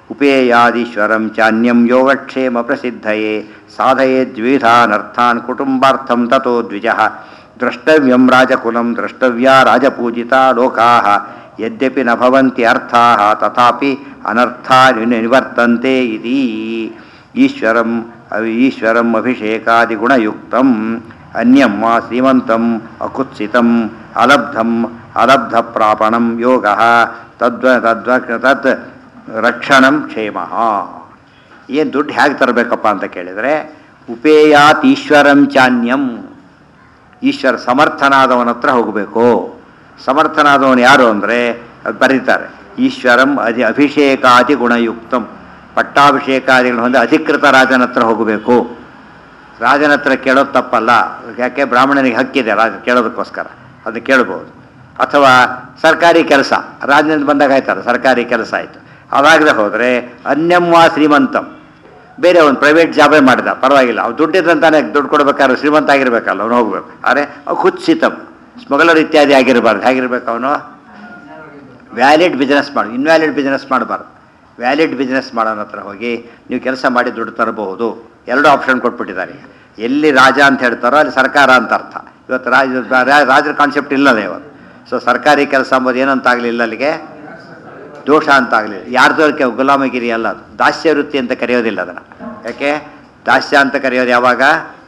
ಉಪೇಯಾದೀಶ್ವರಂ ಚಾನ್ಯಂ ಯೋಗಕ್ಷೇಮ ಪ್ರಸಿದ್ಧಯೇ ಸಾಧಯೇದ್ವಿಧಾನರ್ಥಾನ್ ಕುಟುಂಬಾರ್ಥಂ ತಥೋ ದ್ವಿಜ ದ್ರಷ್ಟವ್ಯಂ ರಾಜಕುಲಂ ದ್ರಷ್ಟವ್ಯಾ ರಾಜಪೂಜಿತಾ ಲೋಕಾಃ ಯದ್ಯಪಿ ನ ಭವಂತಿ ಅರ್ಥಾಃ ತಥಾಪಿ ಅನರ್ಥಾ ನಿವರ್ತಂತೆ ಇತಿ ಈಶ್ವರಂ ಈಶ್ವರಂ ಅಭಿಷೇಕಾದಿಗುಣಯುಕ್ತಂ ಅನ್ಯಂ ವಾ ಶ್ರೀಮಂತಂ ಅಕುತ್ಸಿತಂ ಅಲಬ್ಧಂ ಅಲಬ್ಧಪ್ರಾಪಣಂ ಯೋಗ ತದ್ವ ತದ್ವ ತತ್ ರಕ್ಷಣಂ ಕ್ಷೇಮ ಏನು ದುಡ್ಡು ಹೇಗೆ ತರಬೇಕಪ್ಪ ಅಂತ ಕೇಳಿದರೆ ಉಪೇಯಾತ್ ಈಶ್ವರಂ ಚಾನ್ಯಂ ಈಶ್ವರ ಸಮರ್ಥನಾದವನ ಹತ್ರ ಹೋಗಬೇಕು ಸಮರ್ಥನಾದವನು ಯಾರು ಅಂದರೆ ಅದು ಬರೀತಾರೆ ಈಶ್ವರಂ ಅಧಿ ಅಭಿಷೇಕಾದಿ ಗುಣಯುಕ್ತಂ ಪಟ್ಟಾಭಿಷೇಕಾದಿಗಳು ಹೊಂದಿ ಅಧಿಕೃತ ರಾಜನ ಹತ್ರ ಹೋಗಬೇಕು ರಾಜನ ಹತ್ರ ಕೇಳೋದು ತಪ್ಪಲ್ಲ ಯಾಕೆ ಬ್ರಾಹ್ಮಣನಿಗೆ ಹಕ್ಕಿದೆ ರಾಜ ಕೇಳೋದಕ್ಕೋಸ್ಕರ ಅದನ್ನು ಕೇಳ್ಬೋದು ಅಥವಾ ಸರ್ಕಾರಿ ಕೆಲಸ ರಾಜನಿಂದ ಬಂದಾಗ ಆಯ್ತಲ್ಲ ಸರ್ಕಾರಿ ಕೆಲಸ ಆಯಿತು ಅದಾಗದೆ ಹೋದರೆ ಅನ್ಯಂವಾ ಶ್ರೀಮಂತಂ ಬೇರೆ ಒಂದು ಪ್ರೈವೇಟ್ ಜಾಬೇ ಮಾಡಿದ ಪರವಾಗಿಲ್ಲ ಅವ್ನು ದುಡ್ಡಿದ್ದಂತಾನೆ ದುಡ್ಡು ಕೊಡ್ಬೇಕಾದ್ರೆ ಶ್ರೀಮಂತ ಆಗಿರ್ಬೇಕಲ್ಲ ಅವನು ಹೋಗ್ಬೇಕು ಆದರೆ ಕುತ್ಸಿತಂ ಸ್ಮಗ್ಲರ್ ಇತ್ಯಾದಿ ಆಗಿರಬಾರ್ದು ಹೇಗಿರ್ಬೇಕು ಅವನು ವ್ಯಾಲಿಡ್ ಬಿಸ್ನೆಸ್ ಮಾಡು ಇನ್ವ್ಯಾಲಿಡ್ ಬಿಸ್ನೆಸ್ ಮಾಡಬಾರ್ದು ವ್ಯಾಲಿಡ್ ಬಿಸ್ನೆಸ್ ಮಾಡೋನ ಹತ್ರ ಹೋಗಿ ನೀವು ಕೆಲಸ ಮಾಡಿ ದುಡ್ಡು ತರಬಹುದು ಎರಡು ಆಪ್ಷನ್ ಕೊಟ್ಬಿಟ್ಟಿದ್ದಾರೆ ಈಗ ಎಲ್ಲಿ ರಾಜ ಅಂತ ಹೇಳ್ತಾರೋ ಅಲ್ಲಿ ಸರ್ಕಾರ ಅಂತ ಅರ್ಥ ಇವತ್ತು ರಾಜ ರಾ- ರಾಜರ ಕಾನ್ಸೆಪ್ಟ್ ಇಲ್ಲದೆ ಇವತ್ತು ಸೊ ಸರ್ಕಾರಿ ಕೆಲಸ ಅಂಬೋದು ಏನಂತ ಆಗಲಿಲ್ಲ ಅಲ್ಲಿಗೆ ದೋಷ ಅಂತ ಆಗಲಿಲ್ಲ ಯಾರ್ದೋ ಗುಲಾಮಗಿರಿ ಅಲ್ಲ ಅದು ದಾಸ್ಯ ವೃತ್ತಿ ಅಂತ ಕರೆಯೋದಿಲ್ಲ ಅದನ್ನು ಯಾಕೆ ದಾಸ್ಯ ಅಂತ ಕರೆಯೋದು ಯಾವಾಗ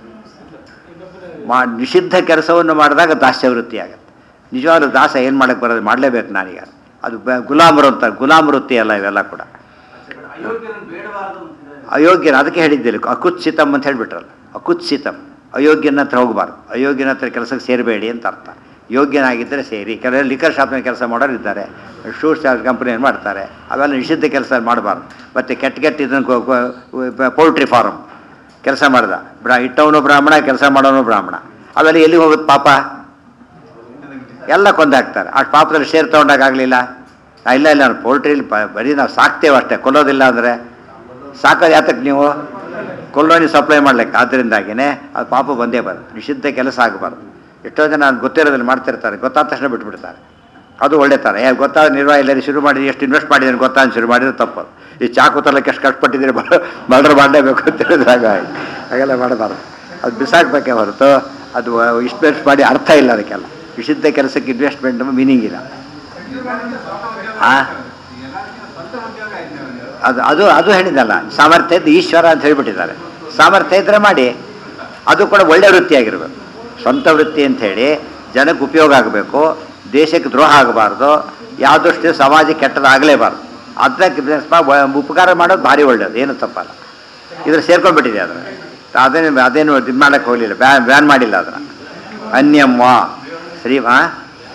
ಮಾ ನಿಷಿದ್ಧ ಕೆಲಸವನ್ನು ಮಾಡಿದಾಗ ದಾಸ್ಯ ವೃತ್ತಿ ಆಗುತ್ತೆ ನಿಜವಾಗ್ಲೂ ದಾಸ ಏನು ಮಾಡಕ್ಕೆ ಬರೋದು ಮಾಡಲೇಬೇಕು ನಾನೀಗ ಅದು ಬ- ಗುಲಾಮರು ಅಂತ ಗುಲಾಮ ವೃತ್ತಿ ಅಲ್ಲ ಇವೆಲ್ಲ ಕೂಡ ಅಯೋಗ್ಯನ ಅದಕ್ಕೆ ಹೇಳಿದ್ದಿಲ್ಲ ಅಕುತ್ಸಿತಂ ಅಂತ ಹೇಳಿಬಿಟ್ರಲ್ಲ ಅಕುತ್ಸಿತಂ ಅಯೋಗ್ಯನ ಹತ್ರ ಹೋಗಬಾರ್ದು ಅಯೋಗ್ಯನ ಹತ್ರ ಕೆಲಸಕ್ಕೆ ಸೇರಬೇಡಿ ಅಂತ ಅರ್ಥ ಯೋಗ್ಯನಾಗಿದ್ದರೆ ಸೇರಿ ಕೆಲವರು ಲಿಕರ್ ಶಾಪ್ನ ಕೆಲಸ ಮಾಡೋರು ಇದ್ದಾರೆ ಶೂಸ್ ಕಂಪ್ನಿಯನ್ನು ಮಾಡ್ತಾರೆ ಅವೆಲ್ಲ ನಿಷಿದ್ಧ ಕೆಲಸ ಮಾಡಬಾರ್ದು ಮತ್ತು ಕೆಟ್ಟ ಕೆಟ್ಟ ಇದನ್ನು ಪೌಲ್ಟ್ರಿ ಫಾರ್ಮ್ ಕೆಲಸ ಮಾಡ್ದ ಬ್ರಾ ಇಟ್ಟವನು ಬ್ರಾಹ್ಮಣ ಕೆಲಸ ಮಾಡೋನು ಬ್ರಾಹ್ಮಣ ಅವೆಲ್ಲ ಎಲ್ಲಿಗೆ ಹೋಗುತ್ತೆ ಪಾಪ ಎಲ್ಲ ಕೊಂದಾಕ್ತಾರೆ ಅಷ್ಟು ಪಾಪದಲ್ಲಿ ಶೇರ್ ತೊಗೊಂಡಾಗಲಿಲ್ಲ ಇಲ್ಲ ಇಲ್ಲ ನಾನು ಪೋಲ್ಟ್ರಿಲಿ ಬರೀ ನಾವು ಸಾಕ್ತೇವೆ ಅಷ್ಟೇ ಕೊಲ್ಲೋದಿಲ್ಲ ಅಂದರೆ ಸಾಕೋದು ಯಾತಕ್ಕೆ ನೀವು ಕೊಲ್ಲೋನಿ ಸಪ್ಲೈ ಮಾಡ್ಲಿಕ್ಕೆ ಆದ್ದರಿಂದಾಗಿನೇ ಅದು ಪಾಪ ಬಂದೇ ಬರುತ್ತೆ ನಿಷಿದ್ಧ ಕೆಲಸ ಆಗಬಾರ್ದು ಎಷ್ಟೋ ಜನ ಅದು ಗೊತ್ತಿರೋದ್ರಲ್ಲಿ ಮಾಡ್ತಿರ್ತಾರೆ ಗೊತ್ತಾದ ತಕ್ಷಣ ಬಿಟ್ಬಿಡ್ತಾರೆ ಅದು ಒಳ್ಳೆ ಥರ ಏ ಗೊತ್ತಾದ ನಿರ್ವಾಹ ಎಲ್ಲರೂ ಶುರು ಮಾಡಿ ಎಷ್ಟು ಇನ್ವೆಸ್ಟ್ ಮಾಡಿದ್ದೀನಿ ಗೊತ್ತಾದ ಶುರು ಮಾಡಿದ್ರೆ ತಪ್ಪು ಈ ಚಾಕು ತರಲಿಕ್ಕೆ ಎಷ್ಟು ಕಷ್ಟಪಟ್ಟಿದ್ದೀರಿ ಮರ್ಡರ್ ಮಾಡಲೇಬೇಕು ಅಂತ ಹೇಳಿದಾಗ ಹಾಗೆಲ್ಲ ಮಾಡಬಾರ್ದು ಅದು ಬಿಸಾಕ್ಬೇಕೇ ಹೊರತು ಅದು ಇನ್ವೆಸ್ಟ್ ಮಾಡಿ ಅರ್ಥ ಇಲ್ಲ ಅದಕ್ಕೆಲ್ಲ ನಿಷಿದ್ಧ ಕೆಲಸಕ್ಕೆ ಇನ್ವೆಸ್ಟ್ಮೆಂಟ್ ಮೀನಿಂಗ್ ಇಲ್ಲ ಆ? ಸ್ವಂತ ಉದ್ಯೋಗ ಇದ್ದೇವೆ ಅದು ಅದು ಅದು ಹೇಳಿದಲ್ಲ ಸಾಮರ್ಥ್ಯ ಇದ್ದು ಈಶ್ವರ ಅಂತ ಹೇಳ್ಬಿಟ್ಟಿದ್ದಾರೆ ಸಾಮರ್ಥ್ಯ ಇದ್ರೆ ಮಾಡಿ ಅದು ಕೂಡ ಒಳ್ಳೆ ವೃತ್ತಿಯಾಗಿರ್ಬೇಕು ಸ್ವಂತ ವೃತ್ತಿ ಅಂತ ಹೇಳಿ ಜನಕ್ಕೆ ಉಪಯೋಗ ಆಗಬೇಕು ದೇಶಕ್ಕೆ ದ್ರೋಹ ಆಗಬಾರ್ದು ಯಾವುದಷ್ಟು ಸಮಾಜಕ್ಕೆ ಕೆಟ್ಟದಾಗಲೇಬಾರ್ದು ಅದಕ್ಕೆ ಬಿಸ್ನೆಸ್ ಉಪಕಾರ ಮಾಡೋದು ಭಾರಿ ಒಳ್ಳೆಯದು ಏನು ತಪ್ಪಲ್ಲ ಇದ್ರ ಸೇರ್ಕೊಂಡ್ಬಿಟ್ಟಿದೆ ಅದನ್ನು ಅದೇನು ಅದೇನು ಇದು ಮಾಡೋಕ್ಕೆ ಹೋಗಲಿಲ್ಲ ಬ್ಯಾನ್ ಬ್ಯಾನ್ ಮಾಡಿಲ್ಲ ಅದನ್ನು ಅನ್ಯಮ್ಮ ಶ್ರೀ ಆ?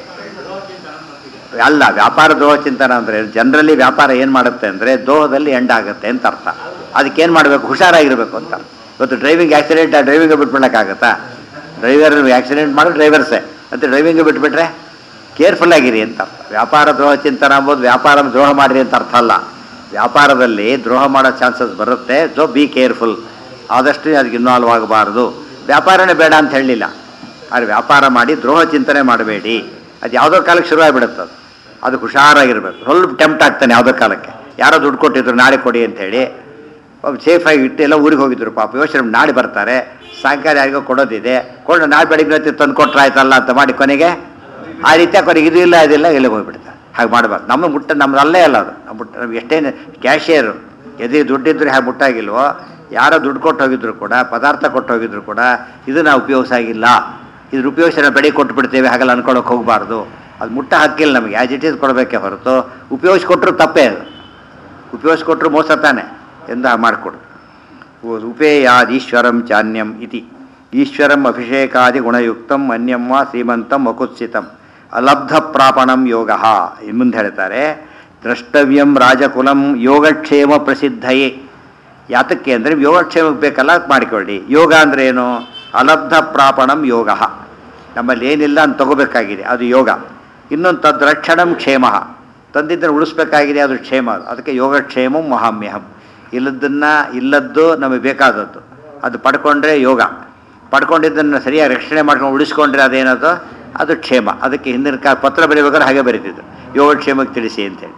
ಅಲ್ಲ ವ್ಯಾಪಾರ ದ್ರೋಹ ಚಿಂತನ ಅಂದರೆ ಜನರಲಿ ವ್ಯಾಪಾರ ಏನು ಮಾಡುತ್ತೆ ಅಂದರೆ ದೋಹದಲ್ಲಿ ಎಂಡ್ ಆಗುತ್ತೆ ಅಂತ ಅರ್ಥ ಅದಕ್ಕೆ ಏನು ಮಾಡಬೇಕು ಹುಷಾರಾಗಿರ್ಬೇಕು ಅಂತ ಇವತ್ತು ಡ್ರೈವಿಂಗ್ ಆಕ್ಸಿಡೆಂಟ್ ಆ ಡ್ರೈವಿಂಗ್ ಬಿಟ್ಬಿಡಕ್ಕಾಗತ್ತಾ ಡ್ರೈವರ್ ಆಕ್ಸಿಡೆಂಟ್ ಮಾಡೋ ಡ್ರೈವರ್ಸೇ ಅಂತ ಡ್ರೈವಿಂಗ್ ಬಿಟ್ಬಿಟ್ರೆ ಕೇರ್ಫುಲ್ ಆಗಿರಿ ಅಂತ ಅರ್ಥ ವ್ಯಾಪಾರ ದ್ರೋಹ ಚಿಂತನ ಅಂಬೋದು ವ್ಯಾಪಾರ ದ್ರೋಹ ಮಾಡಿರಿ ಅಂತ ಅರ್ಥ ಅಲ್ಲ ವ್ಯಾಪಾರದಲ್ಲಿ ದ್ರೋಹ ಮಾಡೋ ಚಾನ್ಸಸ್ ಬರುತ್ತೆ ಸೊ ಬಿ ಕೇರ್ಫುಲ್ ಆದಷ್ಟು ಅದಕ್ಕೆ ಇನ್ವಾಲ್ವ್ ಆಗಬಾರ್ದು ವ್ಯಾಪಾರನೇ ಬೇಡ ಅಂತ ಹೇಳಲಿಲ್ಲ ಆದರೆ ವ್ಯಾಪಾರ ಮಾಡಿ ದ್ರೋಹ ಚಿಂತನೆ ಮಾಡಬೇಡಿ ಅದು ಯಾವುದೋ ಕಾಲಕ್ಕೆ ಶುರು ಆಗಿಬಿಡುತ್ತೆ ಅದು ಅದಕ್ಕೆ ಹುಷಾರಾಗಿರ್ಬೇಕು ಸ್ವಲ್ಪ ಟೆಂಪ್ಟ್ ಆಗ್ತಾನೆ ಯಾವುದೋ ಕಾಲಕ್ಕೆ ಯಾರೋ ದುಡ್ಡು ಕೊಟ್ಟಿದ್ರು ನಾಳೆ ಕೊಡಿ ಅಂತೇಳಿ ಸೇಫಾಗಿ ಇಟ್ಟು ಎಲ್ಲ ಊರಿಗೆ ಹೋಗಿದ್ರು ಪಾಪ ಯೋಚನೆ ಮಾಡಿ ನಾಳೆ ಬರ್ತಾರೆ ಸಾಯಂಕಾಲ ಯಾರಿಗೋ ಕೊಡೋದಿದೆ ಕೊಂಡು ನಾಳೆ ಬೆಳಿಗ್ಗೆ ಹೊತ್ತಿಗೆ ತಂದು ಕೊಟ್ರೆ ಆಯ್ತಲ್ಲ ಅಂತ ಮಾಡಿ ಕೊನೆಗೆ ಆ ರೀತಿಯ ಕೊನೆಗೆ ಇದು ಇಲ್ಲ ಅದಿಲ್ಲ ಎಲ್ಲಿ ಹೋಗ್ಬಿಡ್ತಾರೆ ಹಾಗೆ ಮಾಡಬಾರ್ದು ನಮ್ಮ ಮುಟ್ಟ ನಮ್ದು ಅಲ್ಲೇ ಅಲ್ಲ ಅದು ನಮ್ಮ ಮುಟ್ಟ ನಮ್ಗೆ ಎಷ್ಟೇನು ಕ್ಯಾಶಿಯರು ಎದೆ ದುಡ್ಡಿದ್ರೆ ಹಾಗೆ ಮುಟ್ಟಾಗಿಲ್ವೋ ಯಾರೋ ದುಡ್ಡು ಕೊಟ್ಟು ಹೋಗಿದ್ರು ಕೂಡ ಪದಾರ್ಥ ಕೊಟ್ಟು ಹೋಗಿದ್ರು ಕೂಡ ಇದು ನಾವು ಉಪಯೋಗಿಸಾಗಿಲ್ಲ ಇದ್ರ ಉಪಯೋಗಿಸಿದ ಬೆಳೆ ಕೊಟ್ಟು ಬಿಡ್ತೇವೆ ಹಾಗೆಲ್ಲ ಅನ್ಕೊಳಕ್ಕೆ ಹೋಗಬಾರ್ದು ಅದು ಮುಟ್ಟ ಹಕ್ಕಿಲ್ಲ ನಮಗೆ ಆ್ಯಸ್ ಇಟ್ ಈಸ್ ಕೊಡಬೇಕೇ ಹೊರತು ಉಪಯೋಗಿಸ್ಕೊಟ್ರು ತಪ್ಪೇ ಅದು ಉಪಯೋಗಿಸ್ಕೊಟ್ರು ಮೋಸ ತಾನೆ ಎಂದು ಮಾಡಿಕೊಡು ಉಪೇಯಾದೀಶ್ವರಂ ಚಾನ್ಯಂ ಇತಿ ಈಶ್ವರಂ ಅಭಿಷೇಕಾದಿ ಗುಣಯುಕ್ತಂ ಅನ್ಯಂ ವಾ ಶ್ರೀಮಂತಂ ಅಕುತ್ಸಿತಂ ಅಲಬ್ಧ ಪ್ರಾಪಣಂ ಯೋಗ ಮುಂದೆ ಹೇಳ್ತಾರೆ ದ್ರಷ್ಟವ್ಯಂ ರಾಜಕುಲಂ ಯೋಗಕ್ಷೇಮ ಪ್ರಸಿದ್ಧಯೇ ಯಾತಕ್ಕೆ ಅಂದರೆ ಯೋಗಕ್ಷೇಮಕ್ಕೆ ಬೇಕಲ್ಲ ಅದ್ ಮಾಡಿಕೊಳ್ಳಿ ಯೋಗ ಅಂದರೆ ಏನು ಅಲಬ್ಧ ಪ್ರಾಪಣಂ ಯೋಗ ನಮ್ಮಲ್ಲಿ ಏನಿಲ್ಲ ಅಂತ ತಗೋಬೇಕಾಗಿದೆ ಅದು ಯೋಗ ಇನ್ನೊಂದು ತದ್ರಕ್ಷಣಂ ಕ್ಷೇಮ ತಂದಿದ್ದನ್ನು ಉಳಿಸ್ಬೇಕಾಗಿದೆ ಅದು ಕ್ಷೇಮ ಅದು. ಅದಕ್ಕೆ ಯೋಗಕ್ಷೇಮಂ ಮಹಾಮ್ಯಹಂ ಇಲ್ಲದನ್ನು ಇಲ್ಲದ್ದು ನಮಗೆ ಬೇಕಾದದ್ದು ಅದು ಪಡ್ಕೊಂಡ್ರೆ ಯೋಗ ಪಡ್ಕೊಂಡಿದ್ದನ್ನು ಸರಿಯಾಗಿ ರಕ್ಷಣೆ ಮಾಡ್ಕೊಂಡು ಉಳಿಸ್ಕೊಂಡ್ರೆ ಅದೇನದು ಅದು ಕ್ಷೇಮ ಅದಕ್ಕೆ ಹಿಂದಿನ ಕಾಲ ಪತ್ರ ಬರೀಬೇಕಾದ್ರೆ ಹಾಗೆ ಬರೀತಿದ್ರು ಯೋಗಕ್ಷೇಮಕ್ಕೆ ತಿಳಿಸಿ ಅಂತೇಳಿ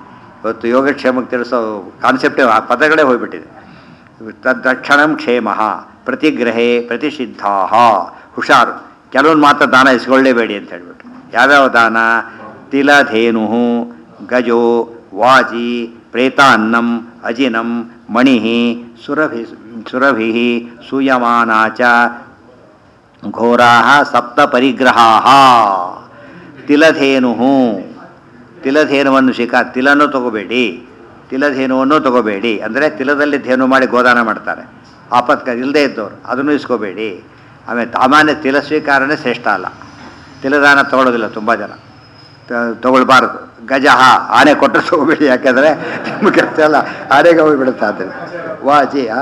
ಇವತ್ತು ಯೋಗಕ್ಷೇಮಕ್ಕೆ ತಿಳಿಸೋ ಕಾನ್ಸೆಪ್ಟೇ ಆ ಪದಗಳೇ ಹೋಗ್ಬಿಟ್ಟಿದೆ ತಕ್ಷಣಂ ಕ್ಷೇಮ ಪ್ರತಿಗ್ರಹೇ ಪ್ರತಿಷಿದ್ಧಾ ಹುಷಾರು ಕೆಲವೊಂದು ಮಾತ್ರ ದಾನ ಇಸ್ಕೊಳ್ಳೇಬೇಡಿ ಅಂತ ಹೇಳ್ಬಿಟ್ಟು ಯಾವ್ಯಾವ ದಾನ ತಿಲಧೇನು ಗಜೋ ವಾಜಿ ಪ್ರೇತಾನ್ನಂ ಅಜಿನಂ ಮಣಿ ಸುರಭಿ ಸುರಭಿ ಸೂಯಮಾನಾಚ ಘೋರಾ ಸಪ್ತ ಪರಿಗ್ರಹಾ ತಿಲಧೇನು ತಿಲಧೇನುವನ್ನು ಶಿಖ ತಿಲನ್ನು ತಗೋಬೇಡಿ ತಿಲಧೇನುವನ್ನು ತಗೋಬೇಡಿ ಅಂದರೆ ತಿಲದಲ್ಲಿ ಧೇನು ಮಾಡಿ ಗೋದಾನ ಮಾಡ್ತಾರೆ ಆಪತ್ಕ ಇಲ್ಲದೆ ಇದ್ದವರು ಅದನ್ನು ಇಸ್ಕೋಬೇಡಿ ಆಮೇಲೆ ಸಾಮಾನ್ಯ ತಿಲ ಸ್ವೀಕಾರನೇ ಶ್ರೇಷ್ಠ ಅಲ್ಲ ತಿಲದಾನ ತಗೊಳ್ಳೋದಿಲ್ಲ ತುಂಬ ಜನ ತ- ತಗೊಳ್ಬಾರ್ದು ಗಜಹ ಆನೆ ಕೊಟ್ಟರೆ ತಗೋಬೇಡಿ ಯಾಕಂದರೆ ನಿಮಗೆ ಅಲ್ಲ ಆನೆಗೆ ಹೋಗಿಬಿಡುತ್ತೆ ಆದರೆ ವಾಜಿ ಆ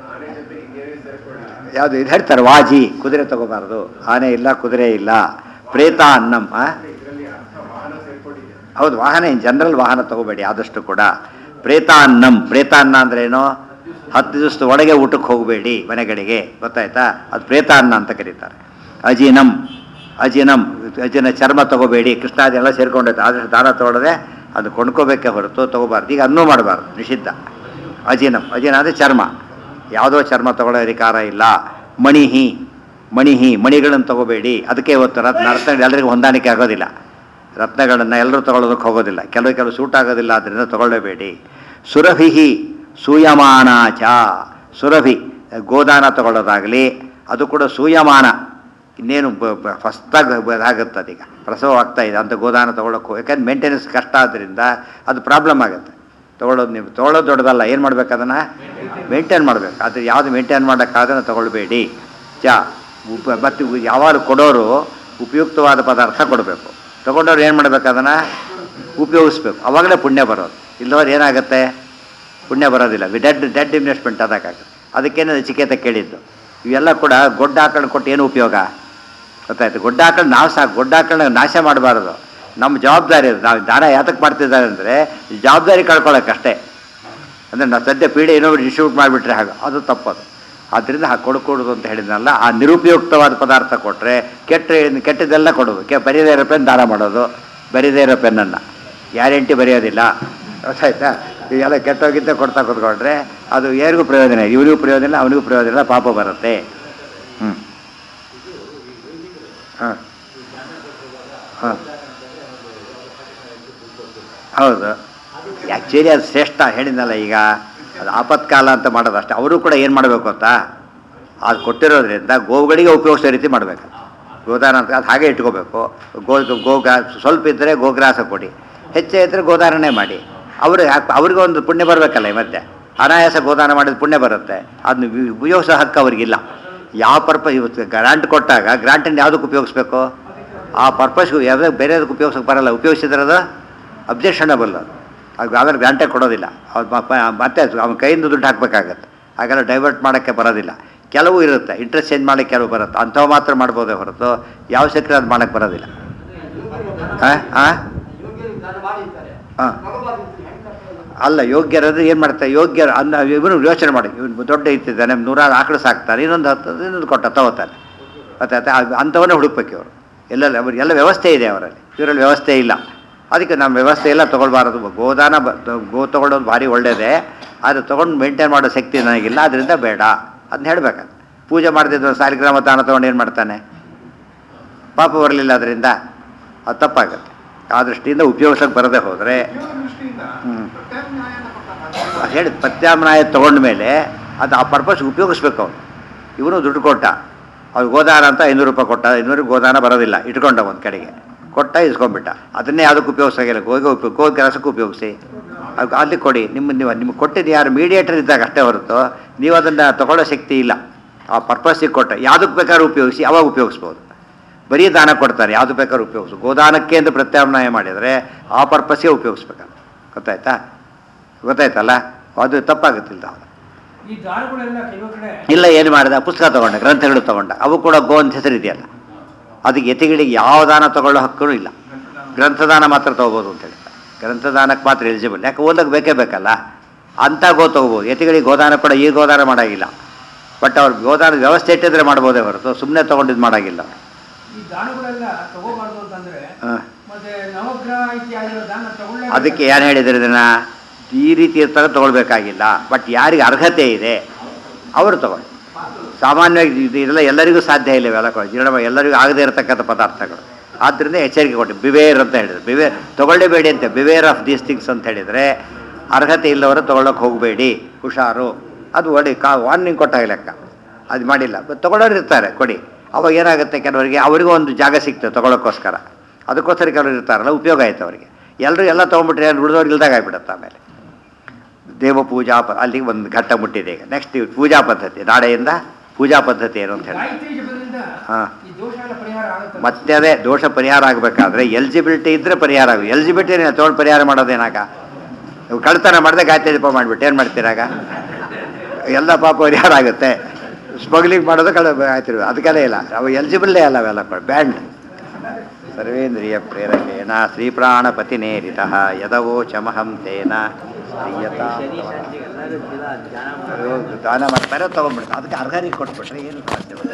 ಯಾವುದು ಇದು ಹೇಳ್ತಾರೆ ವಾಜಿ ಕುದುರೆ ತಗೋಬಾರ್ದು ಆನೆ ಇಲ್ಲ ಕುದುರೆ ಇಲ್ಲ ಪ್ರೇತ ಅನ್ನಂ ಆ? ಹೌದು ವಾಹನ ಇನ್ ಜನರಲ್ ವಾಹನ ತಗೋಬೇಡಿ ಆದಷ್ಟು ಕೂಡ ಪ್ರೇತಾನ್ನಂ ಪ್ರೇತಾನ್ನ ಅಂದ್ರೆ ಏನು ಹತ್ತು ದಿವಸದ ಒಳಗೆ ಊಟಕ್ಕೆ ಹೋಗಬೇಡಿ ಮನೆಗಳಿಗೆ ಗೊತ್ತಾಯ್ತಾ ಅದು ಪ್ರೇತಾನ್ನ ಅಂತ ಕರೀತಾರೆ ಅಜಿನಂ ಅಜಿನಂ ಅಜಿನ ಚರ್ಮ ತಗೋಬೇಡಿ ಕೃಷ್ಣಾದಿ ಎಲ್ಲ ಸೇರ್ಕೊಂಡೈತೆ ಆದಷ್ಟು ದಾನ ತಗೊಳ್ಳದೆ ಅದು ಕೊಂಡ್ಕೋಬೇಕೇ ಹೊರತು ತಗೋಬಾರ್ದು ಈಗ ಅನ್ನೂ ಮಾಡಬಾರ್ದು ನಿಷಿದ್ಧ ಅಜಿನಂ ಅಜಿನ ಅಂದರೆ ಚರ್ಮ ಯಾವುದೋ ಚರ್ಮ ತಗೊಳ್ಳೋ ಅಧಿಕಾರ ಇಲ್ಲ ಮಣಿಹಿ ಮಣಿಹಿ ಮಣಿಗಳನ್ನು ತಗೋಬೇಡಿ ಅದಕ್ಕೆ ಇವತ್ತು ರತ್ನ ರತ್ನ ಎಲ್ಲರಿಗೂ ಹೊಂದಾಣಿಕೆ ಆಗೋದಿಲ್ಲ ರತ್ನಗಳನ್ನು ಎಲ್ಲರೂ ತಗೊಳ್ಳೋದಕ್ಕೆ ಹೋಗೋದಿಲ್ಲ ಕೆಲವು ಕೆಲವು ಸೂಟ್ ಆಗೋದಿಲ್ಲ ಆದ್ದರಿಂದ ತಗೊಳ್ಳಬೇಡಿ ಸುರಭಿಹಿ ಸೂಯಮಾನಾಚ ಸುರಭಿ ಗೋದಾನ ತಗೊಳ್ಳೋದಾಗಲಿ ಅದು ಕೂಡ ಸೂಯಮಾನ ಇನ್ನೇನು ಫಸ್ಟಾಗಿ ಆಗುತ್ತೆ ಅದೀಗ ಪ್ರಸವ ಆಗ್ತಾ ಇದೆ ಅಂತ ಗೋದಾನ ತಗೊಳ್ಳೋಕೆ ಯಾಕಂದ್ರೆ ಮೇಂಟೆನೆನ್ಸ್ ಕಷ್ಟ ಆದ್ದರಿಂದ ಅದು ಪ್ರಾಬ್ಲಮ್ ಆಗುತ್ತೆ ತೊಗೊಳ್ಳೋದು ನೀವು ತೊಗೊಳ್ಳೋದು ದೊಡ್ಡದಲ್ಲ ಏನು ಮಾಡ್ಬೇಕು ಅದನ್ನು ಮೇಂಟೈನ್ ಮಾಡಬೇಕು ಅದು ಯಾವುದು ಮೇಂಟೈನ್ ಮಾಡೋಕ್ಕಾದ್ರೆ ತಗೊಳ್ಬೇಡಿ ಚ ಉಪ ಮತ್ತು ಯಾವಾಗ ಕೊಡೋರು ಉಪಯುಕ್ತವಾದ ಪದಾರ್ಥ ಕೊಡಬೇಕು ತಗೊಂಡವ್ರು ಏನು ಮಾಡ್ಬೇಕು ಅದನ್ನು ಉಪಯೋಗಿಸ್ಬೇಕು ಅವಾಗಲೇ ಪುಣ್ಯ ಬರೋದು ಇಲ್ಲದವ್ರು ಏನಾಗುತ್ತೆ ಪುಣ್ಯ ಬರೋದಿಲ್ಲ ಡೆಡ್ ಡೆಡ್ ಇನ್ವೆಸ್ಟ್ಮೆಂಟ್ ಅದಕ್ಕಾಗುತ್ತೆ ಅದಕ್ಕೇನು ನಚಿಕೇತ ಕೇಳಿದ್ದು ಇವೆಲ್ಲ ಕೂಡ ಗೊಡ್ಡ ಹಾಕೊಂಡು ಕೊಟ್ಟು ಏನು ಉಪಯೋಗ ಗೊತ್ತಾಯ್ತು ಗೊಡ್ಡ ಹಾಕೊಂಡು ನಾವು ಸಾಕು ಗೊಡ್ಡ ಹಾಕೊಂಡು ನಾಶ ಮಾಡಬಾರ್ದು ನಮ್ಮ ಜವಾಬ್ದಾರಿ ಅದು ನಾವು ದಾನ ಯಾತಕ್ಕೆ ಮಾಡ್ತಿದ್ದಾರೆ ಅಂದರೆ ಜವಾಬ್ದಾರಿ ಕಳ್ಕೊಳ್ಳೋಕ್ಕಷ್ಟೇ ಅಂದರೆ ನಾವು ಸದ್ಯ ಪೀಡೆ ಇನ್ನೊಬ್ರು ಡಿಸ್ಟ್ರಿಬ್ಯೂಟ್ ಮಾಡಿಬಿಟ್ರೆ ಹಾಗೆ ಅದು ತಪ್ಪದು ಆದ್ದರಿಂದ ಹಾಗೆ ಕೊಡ್ಕೊಡೋದು ಅಂತ ಹೇಳಿದ್ನಲ್ಲ ಆ ನಿರುಪಯುಕ್ತವಾದ ಪದಾರ್ಥ ಕೊಟ್ಟರೆ ಕೆಟ್ಟ ಕೆಟ್ಟದೆಲ್ಲ ಕೊಡೋದು ಕೆ ಬರೀದೇ ಇರೋ ಪೆನ್ ದಾನ ಮಾಡೋದು ಬರೀದೇ ಇರೋ ಪೆನ್ನನ್ನು ಗ್ಯಾರಂಟಿ ಬರೆಯೋದಿಲ್ಲ ಗೊತ್ತಾಯ್ತಾ ಈಗೆಲ್ಲ ಕೆಟ್ಟೋಗಿದ್ದೆ ಕೊಡ್ತಾ ಕೂತ್ಕೊಂಡ್ರೆ ಅದು ಯಾರಿಗೂ ಪ್ರಯೋಜನ ಇಲ್ಲ ಇವರಿಗೂ ಪ್ರಯೋಜನ ಇಲ್ಲ ಅವನಿಗೂ ಪ್ರಯೋಜನ ಇಲ್ಲ ಪಾಪ ಬರುತ್ತೆ ಹ್ಞೂ ಹಾಂ ಹಾಂ ಹೌದು ಆ್ಯಕ್ಚುಲಿ ಅದು ಶ್ರೇಷ್ಠ ಹೇಳಿದ್ನಲ್ಲ ಈಗ ಅದು ಆಪತ್ಕಾಲ ಅಂತ ಮಾಡೋದು ಅಷ್ಟೇ ಅವರು ಕೂಡ ಏನು ಮಾಡಬೇಕು ಅಂತ ಅದು ಕೊಟ್ಟಿರೋದ್ರಿಂದ ಗೋವುಗಳಿಗೆ ಉಪಯೋಗಿಸೋ ರೀತಿ ಮಾಡಬೇಕು ಗೋದಾನ ಅಂತ ಅದು ಹಾಗೆ ಇಟ್ಕೋಬೇಕು ಗೋ ಗೋಗ್ರಾ ಸ್ವಲ್ಪ ಇದ್ದರೆ ಗೋಗ್ರಾಸ ಕೊಡಿ ಹೆಚ್ಚೇ ಇದ್ದರೆ ಗೋದಾನನೇ ಮಾಡಿ ಅವರು ಅವ್ರಿಗೆ ಒಂದು ಪುಣ್ಯ ಬರಬೇಕಲ್ಲ ಈ ಮಧ್ಯೆ ಅನಾಯಾಸ ಗೋದಾನ ಮಾಡಿದ ಪುಣ್ಯ ಬರುತ್ತೆ ಅದನ್ನ ವಿ- ಉಪಯೋಗಿಸೋ ಹಕ್ಕು ಅವ್ರಿಗಿಲ್ಲ ಯಾವ ಪರ್ಪಸ್ ಇವತ್ತು ಗ್ರಾಂಟ್ ಕೊಟ್ಟಾಗ ಗ್ರಾಂಟನ್ನು ಯಾವುದಕ್ಕೆ ಉಪಯೋಗಿಸ್ಬೇಕು ಆ ಪರ್ಪಸ್ಗೂ ಯಾವುದೇ ಬೇರೆದಕ್ಕೆ ಉಪಯೋಗಿಸೋಕೆ ಬರಲ್ಲ ಉಪಯೋಗಿಸಿದ್ರೆ ಅದು ಅಬ್ಜೆಕ್ಷನಬಲ್ ಅದು ಅದು ಆಮೇಲೆ ಗ್ರಾಂಟೇ ಕೊಡೋದಿಲ್ಲ ಅವ್ರು ಮ- ಮ- ಮತ್ತೆ ಅವನ ಕೈಯಿಂದ ದುಡ್ಡು ಹಾಕಬೇಕಾಗತ್ತೆ ಹಾಗೆಲ್ಲ ಡೈವರ್ಟ್ ಮಾಡೋಕ್ಕೆ ಬರೋದಿಲ್ಲ ಕೆಲವು ಇರುತ್ತೆ ಇಂಟ್ರೆಸ್ಟ್ ಚೇಂಜ್ ಮಾಡೋಕ್ಕೆ ಕೆಲವು ಬರುತ್ತೆ ಅಂಥವು ಮಾತ್ರ ಮಾಡ್ಬೋದೇ ಹೊರತು ಯಾವ ಸೆಕ್ರೆ ಅದು ಮಾಡೋಕ್ಕೆ ಬರೋದಿಲ್ಲ ಹಾಂ ಹಾಂ ಹಾಂ ಅಲ್ಲ ಯೋಗ್ಯರಾದ್ರೆ ಏನು ಮಾಡ್ತಾರೆ ಯೋಗ್ಯರು ಅನ್ನ ಇವನು ಯೋಚನೆ ಮಾಡಿ ಇವನು ದೊಡ್ಡ ಇತ್ತಿದ್ದಾನೆ ನೂರಾರು ಆಕಳು ಸಾಕ್ತಾನೆ ಇನ್ನೊಂದು ಹತ್ತು ಇನ್ನೊಂದು ಕೊಟ್ಟ ತಗೋತಾನೆ ಮತ್ತೆ ಅಂಥವನ್ನೇ ಹುಡುಕ್ಬೇಕು ಇವರು ಎಲ್ಲೆಲ್ಲ ಅವ್ರು ಎಲ್ಲ ವ್ಯವಸ್ಥೆ ಇದೆ ಅವರಲ್ಲಿ ಇವರಲ್ಲಿ ವ್ಯವಸ್ಥೆ ಇಲ್ಲ ಅದಕ್ಕೆ ನಮ್ಮ ವ್ಯವಸ್ಥೆ ಎಲ್ಲ ತೊಗೊಳ್ಬಾರದು ಗೋದಾನ ಬ ಗೋ ತೊಗೊಳೋದು ಭಾರಿ ಒಳ್ಳೆಯದೇ ಅದು ತೊಗೊಂಡು ಮೇಂಟೈನ್ ಮಾಡೋ ಶಕ್ತಿ ನನಗಿಲ್ಲ ಅದರಿಂದ ಬೇಡ ಅದನ್ನ ಹೇಳ್ಬೇಕು ಪೂಜೆ ಮಾಡ್ತಿದ್ದ ಸಾಲಿಗ್ರಾಮ ದಾನ ತೊಗೊಂಡು ಏನು ಮಾಡ್ತಾನೆ ಪಾಪ ಬರಲಿಲ್ಲ ಅದರಿಂದ ಅದು ತಪ್ಪಾಗುತ್ತೆ ಆ ದೃಷ್ಟಿಯಿಂದ ಉಪಯೋಗಿಸೋಕೆ ಬರದೇ ಹೋದರೆ ಜೀವನ ದೃಷ್ಟಿಯಿಂದ ಹ್ಮ್. ಪ್ರತ್ಯಾಮ್ನಾಯ ಅಂತ ಕೊಟ್ಟ ಹೇಳಿ ಪ್ರತ್ಯಾಮ್ನಾಯ ತೊಗೊಂಡ ಮೇಲೆ ಅದು ಆ ಪರ್ಪಸ್ ಉಪಯೋಗಿಸ್ಬೇಕು ಅವನು ಇವನು ದುಡ್ಡು ಕೊಟ್ಟ ಅವ್ರು ಗೋದಾನ ಅಂತ ಐನೂರು ರೂಪಾಯಿ ಕೊಟ್ಟ ಐನೂರು ಗೋದಾನ ಬರೋದಿಲ್ಲ ಇಟ್ಕೊಂಡ ಒಂದು ಕಡೆಗೆ ಕೊಟ್ಟ ಇಸ್ಕೊಂಡ್ಬಿಟ್ಟ ಅದನ್ನೇ ಯಾವುದಕ್ಕೂ ಉಪಯೋಗಿಸಾಗಿಲ್ಲ ಗೋಗೆ ಉಪಯೋಗ ಗೋ ಕೆಲಸಕ್ಕೂ ಉಪಯೋಗಿಸಿ ಅದು ಅಲ್ಲಿ ಕೊಡಿ ನಿಮ್ಮ ನೀವು ನಿಮ್ಗೆ ಕೊಟ್ಟಿದ್ದು ಯಾರು ಮೀಡಿಯೇಟರ್ ಇದ್ದಾಗ ಅಷ್ಟೇ ಹೊರತು ನೀವು ಅದನ್ನು ತಗೊಳ್ಳೋ ಶಕ್ತಿ ಇಲ್ಲ ಆ ಪರ್ಪಸ್ಸಿಗೆ ಕೊಟ್ಟ ಯಾವುದಕ್ಕೆ ಬೇಕಾದ್ರೂ ಉಪಯೋಗಿಸಿ ಅವಾಗ ಉಪಯೋಗಿಸ್ಬೋದು ಬರೀ ದಾನ ಕೊಡ್ತಾರೆ ಯಾವುದು ಬೇಕಾದ್ರೂ ಉಪಯೋಗಿಸು ಗೋದಾನಕ್ಕೆ ಅಂತ ಪ್ರತ್ಯಾಮ್ನಾಯ ಮಾಡಿದರೆ ಆ ಪರ್ಪಸ್ಗೆ ಉಪಯೋಗಿಸ್ಬೇಕಲ್ಲ ಗೊತ್ತಾಯ್ತಾ ಗೊತ್ತಾಯ್ತಲ್ಲ ಅದು ತಪ್ಪಾಗುತ್ತಿಲ್ಲ ಅವನು ಈ ದಾರುಗಳೆಲ್ಲ ಕೆಲವು ಕಡೆ ಇಲ್ಲ ಏನು ಮಾಡಿದ ಪುಸ್ತಕ ತಗೊಂಡ ಗ್ರಂಥಗಳು ತಗೊಂಡ ಅವು ಕೂಡ ಗೋ ಅಂತ ಹೆಸರಿದೆಯಲ್ಲ ಅದಕ್ಕೆ ಯತಿಗಳಿಗೆ ಯಾವ ದಾನ ತಗೊಳ್ಳೋ ಹಕ್ಕೂ ಇಲ್ಲ ಗ್ರಂಥದಾನ ಮಾತ್ರ ತಗೋಬೋದು ಅಂತ ಹೇಳ್ತಾರೆ ಗ್ರಂಥದಾನಕ್ಕೆ ಮಾತ್ರ ಎಲಿಜಿಬಲ್ ಯಾಕೆ ಓದಕ್ಕೆ ಬೇಕೇ ಬೇಕಲ್ಲ ಅಂಥ ಗೋ ತಗೋಬೋದು ಯತಿಗಳಿಗೆ ಗೋದಾನ ಕೂಡ ಈ ಗೋದಾನ ಮಾಡೋಂಗಿಲ್ಲ ಬಟ್ ಅವ್ರು ಗೋದಾನದ ವ್ಯವಸ್ಥೆ ಇಟ್ಟಿದ್ರೆ ಮಾಡ್ಬೋದೇ ಹೊರತು ಸುಮ್ಮನೆ ತೊಗೊಂಡಿದ್ದು ಮಾಡೋಂಗಿಲ್ಲ ಅವ್ರು ಈ ದಾನಗಳೆಲ್ಲ ತಗೋಬಾರ್ದು ಅಂತಂದ್ರೆ ಹಾಂ ಮತ್ತೆ ನವಗ್ರಹ ಇತ್ಯಾದಿ ದಾನ ತಗೊಳ್ಳೇ ಅದಕ್ಕೆ ಏನು ಹೇಳಿದ್ರು ಇದನ್ನ ಈ ರೀತಿ ಇರ್ತಾರೆ ತೊಗೊಳ್ಬೇಕಾಗಿಲ್ಲ ಬಟ್ ಯಾರಿಗೆ ಅರ್ಹತೆ ಇದೆ ಅವರು ತಗೊಳ್ಳಿ ಸಾಮಾನ್ಯವಾಗಿ ಇದು ಇದೆಲ್ಲ ಎಲ್ಲರಿಗೂ ಸಾಧ್ಯ ಇಲ್ಲ ಇವೆಲ್ಲ ಕೊಡಿ ಜೀರ್ಣ ಮಾಡಿ- ಎಲ್ಲರಿಗೂ ಆಗದೇ ಇರತಕ್ಕಂಥ ಪದಾರ್ಥಗಳು ಆದ್ದರಿಂದ ಎಚ್ಚರಿಕೆ ಕೊಟ್ಟು ಬಿವೇರ್ ಅಂತ ಹೇಳಿದ್ರು ಬಿವೇರ್ ತೊಗೊಳ್ಳೇಬೇಡಿ ಅಂತ ಬಿವೇರ್ ಆಫ್ ದೀಸ್ ಥಿಂಗ್ಸ್ ಅಂತ ಹೇಳಿದರೆ ಅರ್ಹತೆ ಇಲ್ಲವರು ತೊಗೊಳಕ್ಕೆ ಹೋಗಬೇಡಿ ಹುಷಾರು ಅದು ಒಳ್ಳೆ ಕಾ ವಾರ್ನಿಂಗ್ ಕೊಟ್ಟಾಗ ಲೆಕ್ಕ ಅದು ಮಾಡಿಲ್ಲ ಬಟ್ ತೊಗೊಳೋರು ಇರ್ತಾರೆ ಕೊಡಿ ಅವಾಗ ಏನಾಗುತ್ತೆ ಕೆಲವರಿಗೆ ಅವರಿಗೂ ಒಂದು ಜಾಗ ಸಿಗ್ತದೆ ತೊಗೊಳಕ್ಕೋಸ್ಕರ ಅದಕ್ಕೋಸ್ಕರ ಕೆಲವರು ಇರ್ತಾರಲ್ಲ ಉಪಯೋಗ ಆಯ್ತು ಅವರಿಗೆ ಎಲ್ಲರೂ ಎಲ್ಲ ತೊಗೊಂಡ್ಬಿಟ್ರೆ ಉಳಿದವ್ರು ಇಲ್ದಾಗ ಆಗ್ಬಿಡುತ್ತೆ ಆಮೇಲೆ ದೇವ ಪೂಜಾ ಪ ಅಲ್ಲಿಗೆ ಒಂದು ಘಟ್ಟ ಮುಟ್ಟಿದೆ ಈಗ ನೆಕ್ಸ್ಟ್ ಪೂಜಾ ಪದ್ಧತಿ ನಾಳೆಯಿಂದ ಪೂಜಾ ಪದ್ಧತಿ ಏನು ಅಂತ ಹೇಳಿ ಗಾಯತ್ರಿ ಜಪದಿಂದ ಹಾ. ಈ ದೋಷ ಎಲ್ಲ ಪರಿಹಾರ ಆಗುತ್ತೆ ಮತ್ತೆ ಅದೇ ದೋಷ ಪರಿಹಾರ ಆಗಬೇಕಾದ್ರೆ ಎಲಿಜಿಬಿಲಿಟಿ ಇದ್ದರೆ ಪರಿಹಾರ ಆಗುತ್ತೆ ಎಲಿಜಿಬಿಲಿಟಿ ತೊಗೊಂಡು ಪರಿಹಾರ ಮಾಡೋದೇನಾಗ ನೀವು ಕಳ್ತನ ಮಾಡಿದೆ ಗಾಯತ್ರಿ ಜಪ ಮಾಡಿಬಿಟ್ಟು ಏನು ಮಾಡ್ತೀರಾಗ ಎಲ್ಲ ಪಾಪ ಪರಿಹಾರ ಆಗುತ್ತೆ ಸ್ಮಗ್ಲಿಂಗ್ ಮಾಡೋದು ಕಳ ಆಯ್ತಿರು ಅದಕ್ಕೆಲ್ಲ ಇಲ್ಲ ಅವು ಎಲಿಜಿಬಲ್ಲೇ ಅಲ್ಲ ಅವೆಲ್ಲ ಬ್ಯಾಂಡ್ ಸರ್ವೇಂದ್ರಿಯ ಪ್ರೇರಕೇಣ ಶ್ರೀಪ್ರಾಣಪತಿನೇರಿತ ಯದವೋ ಚಮಹಂ ತೇನ ಶ್ರೀಯತಾ ದಾನ ಮಾಡ್ತಾರೆ ತೊಗೊಂಡ್ಬಿಡ್ತಾರೆ ಅದಕ್ಕೆ ಅರ್ಹರಿಗೆ ಕೊಟ್ಬಿಟ್ರೆ ಏನು ಸಾಧ್ಯ